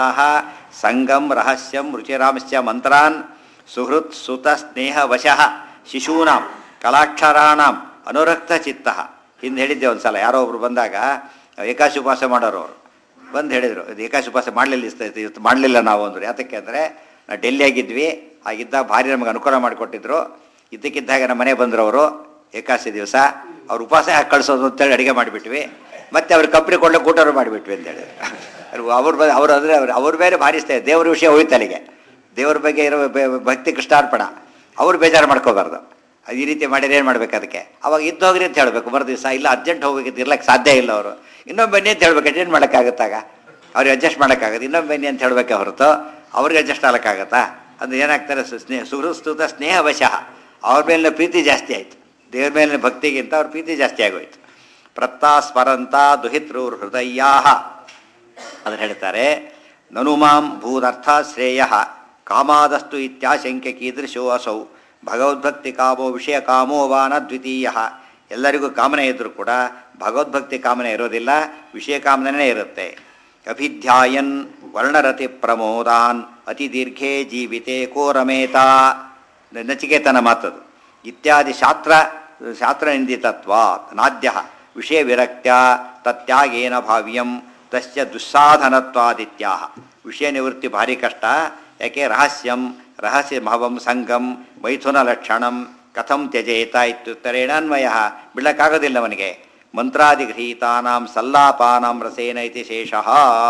Speaker 1: ಸಂಗಂ ರಹಸ್ಯಂ ರುಚಿರಾಂಶ್ಚ ಮಂತ್ರಾನ್ ಸುಹೃತ್ ಸುತ ಸ್ನೇಹ ವಶಃ ಶಿಶೂನಾಂ ಕಲಾಕ್ಷರಾಣಾಂ ಅನುರಕ್ತ ಚಿತ್ತ ಹಿಂದೆ ಹೇಳಿದ್ದೆ ಒಂದು ಸಲ ಯಾರೋ ಒಬ್ರು ಬಂದಾಗ ಏಕಾಶಿ ಉಪವಾಸ ಮಾಡೋರು ಅವರು ಬಂದು ಹೇಳಿದರು ಇದು ಏಕಾಶಿ ಉಪವಾಸ ಮಾಡಲಿಲ್ಲ ಇವತ್ತು ಮಾಡಲಿಲ್ಲ ನಾವು ಅಂದರು ಯಾತಕ್ಕೆ ಅಂದರೆ ನಾವು ಡೆಲ್ಲಿಯಾಗಿದ್ವಿ ಆಗಿದ್ದ ಭಾರಿ ನಮಗೆ ಅನುಕೂಲ ಮಾಡಿಕೊಟ್ಟಿದ್ರು ಇದ್ದಕ್ಕಿದ್ದಾಗ ನಮ್ಮ ಮನೆ ಬಂದರು ಅವರು ಏಕಾಶಿ ದಿವಸ ಅವ್ರು ಉಪವಾಸ ಯಾಕೆ ಕಳಿಸೋದು ಅಂತೇಳಿ ಅಡುಗೆ ಮಾಡಿಬಿಟ್ವಿ ಮತ್ತೆ ಅವ್ರ ಕಂಪ್ನಿ ಕೊಡ್ಲಿಕ್ಕೆ ಊಟರು ಮಾಡಿಬಿಟ್ವಿ ಅಂತ ಹೇಳಿದ್ರು ಅವ್ರ ಬ ಅವ್ರು ಅಂದರೆ ಅವ್ರು ಅವ್ರ ಬೇರೆ ಭಾರಿ ಇಷ್ಟ ದೇವ್ರ ವಿಷಯ ಹೋಯ್ತು ಅಲ್ಲಿಗೆ ದೇವ್ರ ಬಗ್ಗೆ ಇರೋ ಬೆ- ಭಕ್ತಿ ಕೃಷ್ಣಾರ್ಪಣ ಅವ್ರು ಬೇಜಾರು ಮಾಡ್ಕೋಬಾರ್ದು ಅದು ಈ ರೀತಿ ಮಾಡಿದ್ರೆ ಏನು ಮಾಡ್ಬೇಕು ಅದಕ್ಕೆ ಅವಾಗ ಇದ್ದೋಗ್ರಿ ಅಂತ ಹೇಳಬೇಕು ಮರು ದಿವಸ ಇಲ್ಲ ಅರ್ಜೆಂಟ್ ಹೋಗ್ಬೇಕಿತ್ತು ಇರ್ಲಕ್ಕೆ ಸಾಧ್ಯ ಇಲ್ಲ ಅವರು ಇನ್ನೊಮ್ಮೆ ಬನ್ನಿ ಅಂತ ಹೇಳ್ಬೇಕು ಅಡ್ಜಸ್ಟ್ ಮಾಡೋಕ್ಕಾಗತ್ತಾಗ ಅವ್ರಿಗೆ ಅಡ್ಜಸ್ಟ್ ಮಾಡೋಕ್ಕಾಗತ್ತೆ ಇನ್ನೊಮ್ಮೆ ಬನ್ನಿ ಅಂತ ಹೇಳಬೇಕೆ ಹೊರತು ಅವ್ರಿಗೆ ಅಡ್ಜಸ್ಟ್ ಆಗಕ್ಕಾಗತ್ತಾ ಅದು ಏನಾಗ್ತಾರೆ ಸು- ಸ್ನೇಹ ಸುಹೃಸ್ತುತ ಸ್ನೇಹ ವಶಃ ಅವ್ರ ಮೇಲಿನ ಪ್ರೀತಿ ಜಾಸ್ತಿ ಆಯಿತು ದೇವ್ರ ಮೇಲಿನ ಭಕ್ತಿಗಿಂತ ಅವ್ರ ಪ್ರೀತಿ ಜಾಸ್ತಿ ಆಗೋಯ್ತು ಪ್ರತ್ತಾಸ್ಮರಂತ ದುಹಿತೃ ಹೃದಯಾ ಅದನ್ನು ಹೇಳ್ತಾರೆ ನನು ಮಾಂ ಭೂದರ್ಥ ಶ್ರೇಯ ಕಾಮಾದಸ್ತು ಇತ್ಯಾಶಂಕ್ಯ ಕೀದೃಶೋ ಅಸೌ ಭಗವದ್ಭಕ್ತಿ ಕಾಮೋ ವಿಷಯ ಕಾಮೋ ವಾನ ದ್ವಿತೀಯ ಎಲ್ಲರಿಗೂ ಕಾಮನೆ ಇದ್ದರೂ ಕೂಡ ಭಗವದ್ಭಕ್ತಿ ಕಾಮನೆ ಇರೋದಿಲ್ಲ ವಿಷಯ ಕಾಮನೆ ಇರುತ್ತೆ ಅಭಿಧ್ಯಾಯನ್ ವರ್ಣರತಿ ಪ್ರಮೋದಾನ್ ಅತಿ ದೀರ್ಘೇ ಜೀವಿತೆ ಕೋರಮೇತ ನಚಿಕೇತನ ಮಾತದು ಇತ್ಯಾದಿ ಶಾಸ್ತ್ರ ಶಾಸ್ತ್ರನಿಂದಿತತ್ವ ನಾದ್ಯ ವಿಷಯ ವಿರಕ್ತ್ಯ ತತ್ಯಾಗೇನ ಭಾವ್ಯಂ ತಸ್ಯ ದುಸ್ಸಾಧನತ್ವಾದಿತ್ಯಾ ವಿಷಯ ನಿವೃತ್ತಿ ಭಾರಿ ಕಷ್ಟ ಯಾಕೆ ರಹಸ್ಯಂ ರಹಸ್ಯ ಭಾವಂ ಸಂಗಂ ಮೈಥುನ ಲಕ್ಷಣಂ ಕಥಂ ತ್ಯಜೇತ ಇತ್ಯುತ್ತರೇಣಾನ್ವಯ ಬಿಡಕ್ಕಾಗೋದಿಲ್ಲ ಅವನಿಗೆ ಮಂತ್ರಾದಿಗೃಹೀತಾನಾಂ ಸಲ್ಲಾಪಾನಾಂ ರಸೇನ ಇತಿ ಶೇಷಃ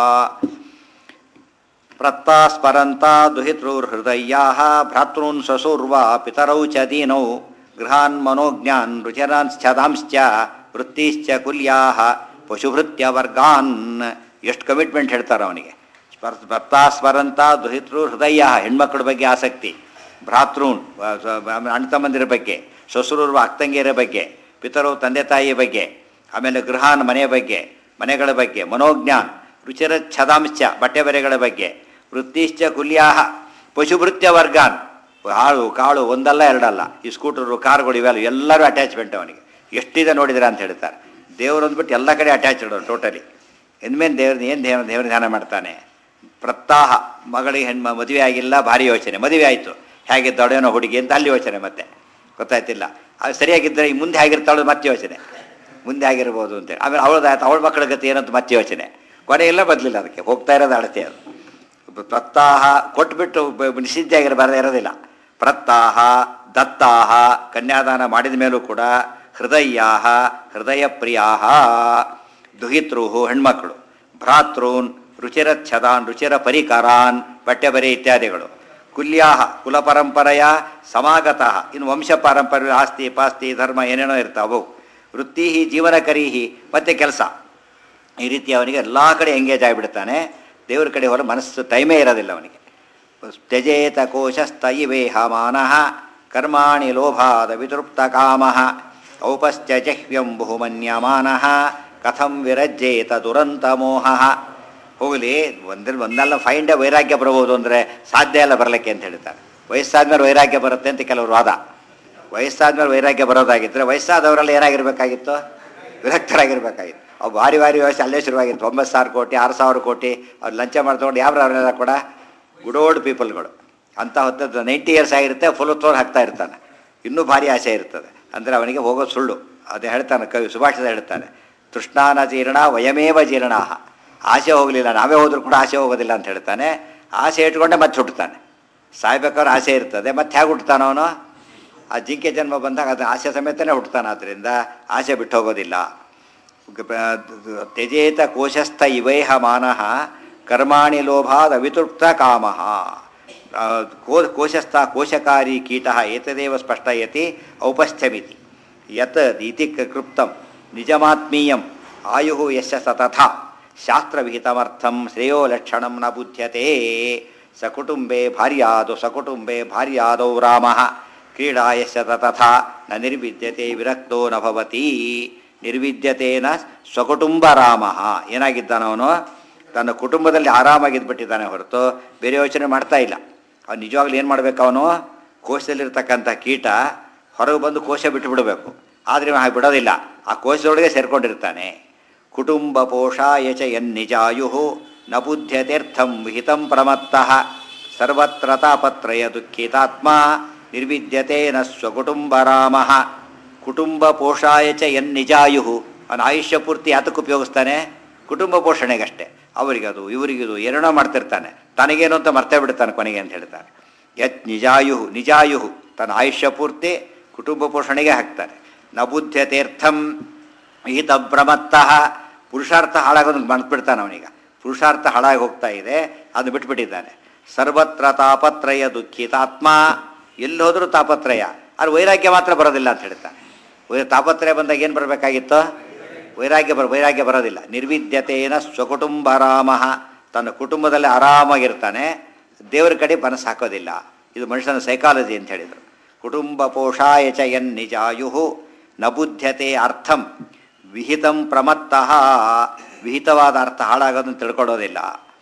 Speaker 1: ಪ್ರತ್ತಾಸ್ಪರಂತ ದುಹಿತೃರ್ಹೃದಯಾ ಭ್ರಾತॄನ್ ಸ್ವಸೂರ್ವ ಪಿತರೌ ಚ ದೀನೌ ಗೃಹಾನ್ ಮನೋಜ್ಞಾನ್ ರುಚಿರಾಂಶ್ಚದಾಂಶ್ಚ ವೃತ್ತಿಶ್ಚ ಕುಲ್ಯಾ ಪಶುಭೃತ್ಯ ವರ್ಗಾನ್ ಎಷ್ಟು ಕಮಿಟ್ಮೆಂಟ್ ಹೇಳ್ತಾರೆ ಅವನಿಗೆ ಸ್ಪರ್ ಭರ್ತಾಸ್ಮರಂತ ದುಹಿತೃ ಹೃದಯ ಹೆಣ್ಮಕ್ಳ ಬಗ್ಗೆ ಆಸಕ್ತಿ ಭ್ರಾತೃನ್ ಅಣ್ಣ ತಮ್ಮಂದಿರ ಬಗ್ಗೆ ಶ್ವಶುರರು ಅಕ್ಕಂಗಿಯರ ಬಗ್ಗೆ ಪಿತರು ತಂದೆ ತಾಯಿಯ ಬಗ್ಗೆ ಆಮೇಲೆ ಗೃಹಾನ್ ಮನೆಯ ಬಗ್ಗೆ ಮನೆಗಳ ಬಗ್ಗೆ ಮನೋಜ್ಞಾನ್ ರುಚಿರ ಛದಾಂಶ ಬಟ್ಟೆ ಬರೆಗಳ ಬಗ್ಗೆ ವೃತ್ತಿಶ್ಚ ಕುಲ್ಯಾಹ ಪಶುಭೃತ್ಯ ವರ್ಗಾನ್ ಹಾಳು ಕಾಳು ಒಂದಲ್ಲ ಎರಡಲ್ಲ ಈ ಸ್ಕೂಟರು ಕಾರ್ಗಳು ಇವೆಲ್ಲ ಎಲ್ಲರೂ ಅಟ್ಯಾಚ್ಮೆಂಟ್ ಅವನಿಗೆ ಎಷ್ಟಿದೆ ನೋಡಿದ್ರೆ ಅಂತ ಹೇಳ್ತಾರೆ ದೇವರು ಅಂದ್ಬಿಟ್ಟು ಎಲ್ಲ ಕಡೆ ಅಟ್ಯಾಚ್ಡ್ ಟೋಟಲಿ ಎಂದ್ಮೇಲೆ ದೇವ್ರನ್ನ ಏನು ದೇವ್ರ ದೇವ್ರ ಧ್ಯಾನ ಮಾಡ್ತಾನೆ ಪ್ರತ್ತಾಹ ಮಗಳಿಗೆ ಹೆಣ್ಮ ಮದುವೆ ಆಗಿಲ್ಲ ಭಾರಿ ಯೋಚನೆ ಮದುವೆ ಆಯಿತು ಹೇಗೆ ದೊಡ್ಡನೋ ಹುಡುಗಿ ಅಂತ ಅಲ್ಲಿ ಯೋಚನೆ ಮತ್ತೆ ಗೊತ್ತಾಯ್ತಿಲ್ಲ ಅದು ಸರಿಯಾಗಿದ್ದರೆ ಈ ಮುಂದೆ ಆಗಿರ್ತಾಳು ಮತ್ತೆ ಯೋಚನೆ ಮುಂದೆ ಆಗಿರ್ಬೋದು ಅಂತೇಳಿ ಆಮೇಲೆ ಅವಳದಾಯ್ತು ಅವಳ ಮಕ್ಕಳ ಗತಿ ಏನಂತ ಮತ್ತೆ ಯೋಚನೆ ಕೊನೆ ಎಲ್ಲ ಬದಲಿಲ್ಲ ಅದಕ್ಕೆ ಹೋಗ್ತಾ ಇರೋದು ಅಳತೆ ಅದು ಪ್ರತ್ತಾಹ ಕೊಟ್ಬಿಟ್ಟು ಬ- ನಿಶ್ಚಿಂತೆ ಆಗಿರಬಾರ್ದು ಇರೋದಿಲ್ಲ ಪ್ರತ್ತಾಹ ದತ್ತಾಹ ಕನ್ಯಾದಾನ ಮಾಡಿದ ಮೇಲೂ ಕೂಡ ಹೃದಯಾಹ ಹೃದಯ ಪ್ರಿಯಾಹ ದುಹಿತೃ ಹೆಣ್ಮಕ್ಳು ಭ್ರಾತೃನ್ ರುಚಿರಚ್ಛದಾನ್ ರುಚಿರ ಪರಿಕರಾನ್ ಬಟ್ಟೆ ಬರೆ ಇತ್ಯಾದಿಗಳು ಕುಲ್ಯಾಹ ಕುಲ ಪರಂಪರೆಯ ಸಮಾಗತಃ ಇನ್ನು ವಂಶ ಪಾರಂಪರ್ಯ ಆಸ್ತಿ ಪಾಸ್ತಿ ಧರ್ಮ ಏನೇನೋ ಇರ್ತಾವು ವೃತ್ತಿ ಜೀವನ ಕರೀಹಿ ಮತ್ತೆ ಕೆಲಸ ಈ ರೀತಿ ಅವನಿಗೆ ಎಲ್ಲ ಕಡೆ ಎಂಗೇಜ್ ಆಗಿಬಿಡ್ತಾನೆ ದೇವರ ಕಡೆ ಹೊರ ಮನಸ್ಸು ಟೈಮೇ ಇರೋದಿಲ್ಲ ಅವನಿಗೆ ತ್ಯಜೇತ ಕೋಶಸ್ತಯಿವೇಹ ಮಾನಃ ಕರ್ಮಾಣಿ ಲೋಭಾದ ವಿತೃಪ್ತ ಕಾಮ ಔಪಶ್ಚ ಜಹ್ವ್ಯಂ ಬಹುಮನ್ಯಮಾನಃ ಕಥಂ ವಿರಜ್ಯೇತ ದುರಂತ ಮೋಹ ಹೋಗಲಿ ಒಂದ್ರ ಒಂದಲ್ಲ ಫೈಂಡ ವೈರಾಗ್ಯ ಬರಬಹುದು ಅಂದರೆ ಸಾಧ್ಯ ಇಲ್ಲ ಬರಲಿಕ್ಕೆ ಅಂತ ಹೇಳ್ತಾರೆ ವಯಸ್ಸಾದ್ಮೇಲೆ ವೈರಾಗ್ಯ ಬರುತ್ತೆ ಅಂತ ಕೆಲವರು ವಾದ ವಯಸ್ಸಾದ್ಮೇಲೆ ವೈರಾಗ್ಯ ಬರೋದಾಗಿದ್ದರೆ ವಯಸ್ಸಾದವರೆಲ್ಲ ಏನಾಗಿರ್ಬೇಕಾಗಿತ್ತು ವಿರಕ್ತರಾಗಿರ್ಬೇಕಾಗಿತ್ತು ಅವು ಭಾರಿ ಭಾರಿ ವ್ಯವಸ್ಥೆ ಅಲ್ಲೇ ಶುರುವಾಗಿತ್ತು ಒಂಬತ್ತು ಸಾವಿರ ಕೋಟಿ ಆರು ಸಾವಿರ ಕೋಟಿ ಅವ್ರು ಲಂಚ ಮಾಡ್ಕೊಂಡು ಯಾವ ಅವರೆಲ್ಲ ಕೂಡ ಗುಡ್ ಓಲ್ಡ್ ಪೀಪಲ್ಗಳು ಅಂತ ಹೊತ್ತದ್ದು ನೈಂಟಿ ಇಯರ್ಸ್ ಆಗಿರುತ್ತೆ ಫುಲ್ ತೋರ್ ಹಾಕ್ತಾ ಇರ್ತಾನೆ ಇನ್ನೂ ಭಾರಿ ಆಸೆ ಇರ್ತದೆ ಅಂದರೆ ಅವನಿಗೆ ಹೋಗೋದು ಸುಳ್ಳು ಅದು ಹೇಳ್ತಾನೆ ಕವಿ ಸುಭಾಷಿತ ಹೇಳ್ತಾನೆ ತೃಷ್ಣಾನ ಜೀರ್ಣ ವಯಮೇವ ಜೀರ್ಣಾಹ ಆಸೆ ಹೋಗಲಿಲ್ಲ ನಾವೇ ಹೋದ್ರೂ ಕೂಡ ಆಸೆ ಹೋಗೋದಿಲ್ಲ ಅಂತ ಹೇಳ್ತಾನೆ ಆಸೆ ಇಟ್ಕೊಂಡೆ ಮತ್ತೆ ಹುಟ್ಟುತ್ತಾನೆ ಸಾಯ್ಬೇಕಾದ್ರೆ ಆಸೆ ಇರ್ತದೆ ಮತ್ತೆ ಹೇಗೆ ಹುಟ್ಟುತ್ತಾನ ಅವನು ಆ ಜಿಂಕೆ ಜನ್ಮ ಬಂದಾಗ ಅದು ಆಸೆ ಸಮೇತನೇ ಹುಟ್ಟುತ್ತಾನೆ ಆದ್ದರಿಂದ ಆಸೆ ಬಿಟ್ಟು ಹೋಗೋದಿಲ್ಲ ತ್ಯಜೇತ ಕೋಶಸ್ಥ ಇವೈಹ ಮಾನಃ ಕರ್ಮಾಣಿ ಲೋಭಾದ ಅವಿತೃಪ್ತ ಕಾಮಃ ಆ, ಕೋ ಕೋಶಸ್ಥ ಕೋಶಕಾರಿ ಕೀಟ ಏತದೇವ ಸ್ಪಷ್ಟಯತಿ ಔಪಸ್ಥ್ಯಮಿತಿ ಯತ್ ಇತಿ ಕೃಪ್ತಂ ನಿಜಮಾತ್ಮೀಯಂ ಆಯು ಯಶ ಸತಥ ಶಾಸ್ತ್ರವಿಹಿತಮರ್ಥಂ ಶ್ರೇಯೋ ಲಕ್ಷಣಂ ನ ಬುಧ್ಯತೆ ಸಕುಟುಂಬೆ ಭಾರ್ಯಾದೌ ಸಕುಟುಂಬೆ ಭಾರ್ಯಾದೌ ರಾಮ ಕ್ರೀಡಾ ಯಶ ತಥಾ ನ ನಿರ್ವಿದ್ಯತೆ ವಿರಕ್ತೋ ನ ಭವತಿ ನಿರ್ವಿದ್ಯತೇನ ಸ್ವಕುಟುಂಬ ರಾಮ ಏನಾಗಿದ್ದಾನವನು ತನ್ನ ಕುಟುಂಬದಲ್ಲಿ ಆರಾಮಾಗಿದ್ಬಿಟ್ಟಿದ್ದಾನೆ ಹೊರತು ಬೇರೆ ಯೋಚನೆ ಮಾಡ್ತಾ ಇಲ್ಲ ಅವನು ನಿಜವಾಗ್ಲೂ ಏನು ಮಾಡಬೇಕು ಅವನು ಕೋಶದಲ್ಲಿರ್ತಕ್ಕಂಥ ಕೀಟ ಹೊರಗೆ ಬಂದು ಕೋಶ ಬಿಟ್ಟು ಬಿಡಬೇಕು ಆದರೆ ಇವ ಹಾಗೆ ಬಿಡೋದಿಲ್ಲ ಆ ಕೋಶದೊಳಗೆ ಸೇರ್ಕೊಂಡಿರ್ತಾನೆ ಕುಟುಂಬ ಪೋಷಾಯ ಚ ಯನ್ನಿಜಾಯು ನ ಬುದ್ಧ್ಯತೆರ್ಥಂ ವಿಹಿತಂ ಪ್ರಮತ್ತಃ ಸರ್ವತ್ರ ತಾಪತ್ರಯ ದುಃಖಿತಾತ್ಮ ನಿರ್ವಿದ್ಯತೆ ನ ಸ್ವಕುಟುಂಬ ರಾಮ ಕುಟುಂಬ ಪೋಷಾಯ ಚ ಯನ್ನಿಜಾಯು ಅವನ ಆಯುಷ್ಯ ಪೂರ್ತಿ ಯಾತಕ್ಕೆ ಉಪಯೋಗಿಸ್ತಾನೆ ಕುಟುಂಬ ಪೋಷಣೆಗಷ್ಟೇ ಅವರಿಗದು ಇವರಿಗಿದು ಏನೇನೋ ಮಾಡ್ತಿರ್ತಾನೆ ತನಗೇನು ಅಂತ ಮರ್ತೇ ಬಿಡ್ತಾನೆ ಕೊನೆಗೆ ಅಂತ ಹೇಳ್ತಾರೆ ಯತ್ ನಿಜಾಯು ನಿಜಾಯು ತನ್ನ ಆಯುಷ್ಯ ಪೂರ್ತಿ ಕುಟುಂಬ ಪೋಷಣೆಗೆ ಹಾಕ್ತಾರೆ ನ ಬುದ್ಧ್ಯತೀರ್ಥಂ ಹಿತ ಪ್ರಮತ್ತಃ ಪುರುಷಾರ್ಥ ಹಾಳಾಗೋದನ್ನು ಮರ್ತ್ಬಿಡ್ತಾನೆ ಅವನೀಗ ಪುರುಷಾರ್ಥ ಹಾಳಾಗಿ ಹೋಗ್ತಾ ಇದೆ ಅದು ಬಿಟ್ಬಿಟ್ಟಿದ್ದಾನೆ ಸರ್ವತ್ರ ತಾಪತ್ರಯ ದುಃಖಿತಾತ್ಮ ಎಲ್ಲಿ ಹೋದರೂ ತಾಪತ್ರಯ ಅದು ವೈರಾಗ್ಯ ಮಾತ್ರ ಬರೋದಿಲ್ಲ ಅಂತ ಹೇಳ್ತಾನೆ ವೈ- ತಾಪತ್ರಯ ಬಂದಾಗ ಏನು ಬರಬೇಕಾಗಿತ್ತು ವೈರಾಗ್ಯ ಬರ ವೈರಾಗ್ಯ ಬರೋದಿಲ್ಲ ನಿರ್ವಿದ್ಯತೇನ ಸ್ವಕುಟುಂಬ ರಾಮ ತನ್ನ ಕುಟುಂಬದಲ್ಲಿ ಆರಾಮಾಗಿರ್ತಾನೆ ದೇವರ ಕಡೆ ಮನಸ್ಸು ಹಾಕೋದಿಲ್ಲ ಇದು ಮನುಷ್ಯನ ಸೈಕಾಲಜಿ ಅಂತ ಹೇಳಿದರು ಕುಟುಂಬ ಪೋಷಾಯ ಚ ಯನ್ ನಿಜಾಯು ನ ಬುದ್ಧ್ಯತೆ ಅರ್ಥಂ ವಿಹಿತಂ ಪ್ರಮತ್ತಃ ವಿಹಿತವಾದ ಅರ್ಥ ಹಾಳಾಗೋದನ್ನು ತಿಳ್ಕೊಳ್ಳೋದಿಲ್ಲ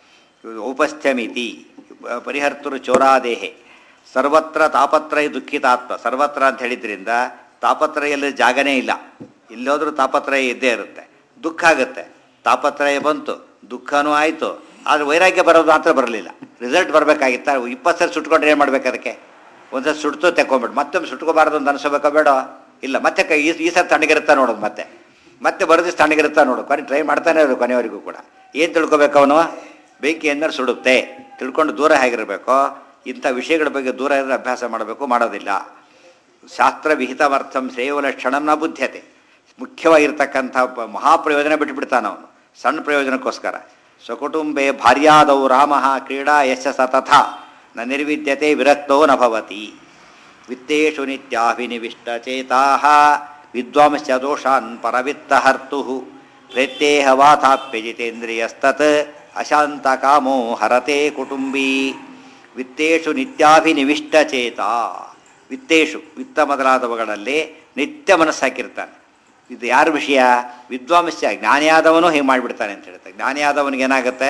Speaker 1: ಔಪಸ್ಥ್ಯಮಿತಿ ಪರಿಹರ್ತರು ಚೋರಾದೇಹೆ ಸರ್ವತ್ರ ತಾಪತ್ರಯ ದುಃಖಿತಾತ್ಮ ಸರ್ವತ್ರ ಅಂತ ಹೇಳಿದ್ರಿಂದ ತಾಪತ್ರಯಲ್ಲಿ ಜಾಗನೇ ಇಲ್ಲ ಇಲ್ಲೋದ್ರೂ ತಾಪತ್ರಯ ಇದ್ದೇ ಇರುತ್ತೆ ದುಃಖ ಆಗುತ್ತೆ ತಾಪತ್ರಯ ಬಂತು ದುಃಖನೂ ಆಯಿತು ಆದರೆ ವೈರಾಗ್ಯ ಬರೋದು ಮಾತ್ರ ಬರಲಿಲ್ಲ ರಿಸಲ್ಟ್ ಬರಬೇಕಾಗಿತ್ತ ಇಪ್ಪತ್ತು ಸಲ ಸುಟ್ಕೊಂಡ್ರೆ ಏನು ಮಾಡ್ಬೇಕು ಅದಕ್ಕೆ ಒಂದ್ಸಲ ಸುಡ್ತು ತೆಕ್ಕೊಂಬಿಟ್ಟು ಮತ್ತೊಮ್ಮೆ ಸುಟ್ಕೋಬಾರ್ದು ಅಂತ ಅನಿಸ್ಬೇಕೋ ಬೇಡ ಇಲ್ಲ ಮತ್ತೆ ಕ- ಈ ಈ ಸಲ ತಣ್ಣಗಿರುತ್ತಾ ನೋಡೋದು ಮತ್ತೆ ಮತ್ತೆ ಬರೋದಿಸ್ ತಣ್ಣಗಿರುತ್ತಾ ನೋಡು ಕೊನೆ ಟ್ರೈ ಮಾಡ್ತಾನೆ ಇರೋದು ಕೊನೆಯವರೆಗೂ ಕೂಡ ಏನು ತಿಳ್ಕೊಬೇಕು ಅವನು ಬೆಂಕಿ ಎಂದರೆ ಸುಡುತ್ತೆ ತಿಳ್ಕೊಂಡು ದೂರ ಹೇಗಿರಬೇಕೋ ಇಂಥ ವಿಷಯಗಳ ಬಗ್ಗೆ ದೂರ ಇರೋ ಅಭ್ಯಾಸ ಮಾಡಬೇಕು ಮಾಡೋದಿಲ್ಲ ಶಾಸ್ತ್ರ ವಿಹಿತಮರ್ಥಂ ಶ್ರೇಯೋಲಕ್ಷಣಂ ನ ಬುದ್ಧ್ಯತೆ ಮುಖ್ಯವಾಗಿರ್ತಕ್ಕಂಥ ಪ- ಮಹಾಪ್ರಯೋಜನ ಬಿಟ್ಟುಬಿಡ್ತಾನೆ ಅವನು ಸಣ್ಣ ಪ್ರಯೋಜನಕ್ಕೋಸ್ಕರ ಸ್ವಕುಟುಂಬೆ ಭಾರ್ಯಾದೌ ರಾಮ ಕ್ರೀಡಾ ಯಶ ಸತಥ ನ ನಿರ್ವಿದ್ಯತೆ ವಿರಕ್ತೋ ನ ಭವತಿ ವಿತ್ತೇಷು ನಿತ್ಯಾಭಿನಿವಿಷ್ಟಚೇತಾ ವಿದ್ವಾಂಸ ದೋಷಾನ್ ಪರವಿತ್ತಹರ್ತು ಪ್ರೇತ್ಯೇಹ ವಾತಾಪ್ಯ ಜಿತೇಂದ್ರಿಯಸ್ತತ್ ಅಶಾಂತಕಾಮೋ ಹರತೆ ಕುಟುಂಬೀ ವಿತ್ತೇಷು ನಿತ್ಯಾಭಿನಿವಿಷ್ಟಚೇತ ವಿತ್ತೇಷು ವಿತ್ತ ಮೊದಲಾದವುಗಳಲ್ಲಿ ನಿತ್ಯ ಮನಸ್ಸು ಹಾಕಿರ್ತಾನೆ ಇದು ಯಾರ ವಿಷಯ ವಿದ್ವಾಂಸ ಜ್ಞಾನಿಯಾದವನು ಹೀಗೆ ಮಾಡಿಬಿಡ್ತಾನೆ ಅಂತ ಹೇಳ್ತಾರೆ ಜ್ಞಾನಿಯಾದವನಿಗೆ ಏನಾಗುತ್ತೆ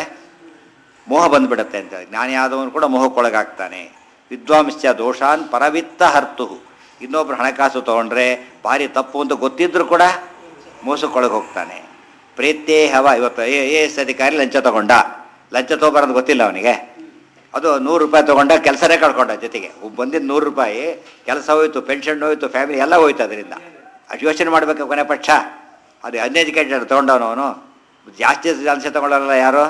Speaker 1: ಮೋಹ ಬಂದ್ಬಿಡುತ್ತೆ ಅಂತ ಜ್ಞಾನಿಯಾದವನು ಕೂಡ ಮೋಹಕ್ಕೊಳಗಾಗ್ತಾನೆ ವಿದ್ವಾಂಸ ದೋಷಾನ್ ಪರವಿತ್ತ ಹರ್ತು ಇನ್ನೊಬ್ರು ಹಣಕಾಸು ತೊಗೊಂಡ್ರೆ ಭಾರಿ ತಪ್ಪು ಅಂತ ಗೊತ್ತಿದ್ರು ಕೂಡ ಮೋಸಕ್ಕೊಳಗೆ ಹೋಗ್ತಾನೆ ಪ್ರೇತ್ಯೇ ಹವ ಇವತ್ತು ಎ ಎ ಎಸ್ ಅಧಿಕಾರಿ ಲಂಚ ತಗೊಂಡ ಲಂಚ ತೊಗೊಬಾರದು ಗೊತ್ತಿಲ್ಲ ಅವನಿಗೆ ಅದು ನೂರು ರೂಪಾಯಿ ತೊಗೊಂಡ ಕೆಲಸನೇ ಕಳ್ಕೊಂಡ ಜೊತೆಗೆ ಬಂದಿದ್ದು ನೂರು ರೂಪಾಯಿ ಕೆಲಸ ಹೋಯ್ತು ಪೆನ್ಷನ್ ಹೋಯ್ತು ಫ್ಯಾಮಿಲಿ ಎಲ್ಲ ಹೋಯ್ತು ಅದರಿಂದ ಅಷ್ಟು ಯೋಚನೆ ಮಾಡಬೇಕು ಕೊನೆ ಪಕ್ಷ ಅದು ಅನ್ಎಜುಕೇಟೆಡ್ ತೊಗೊಂಡವನು ಅವನು ಜಾಸ್ತಿ ಲಂಚ ತಗೊಳ್ಳಲ್ಲ ಯಾರು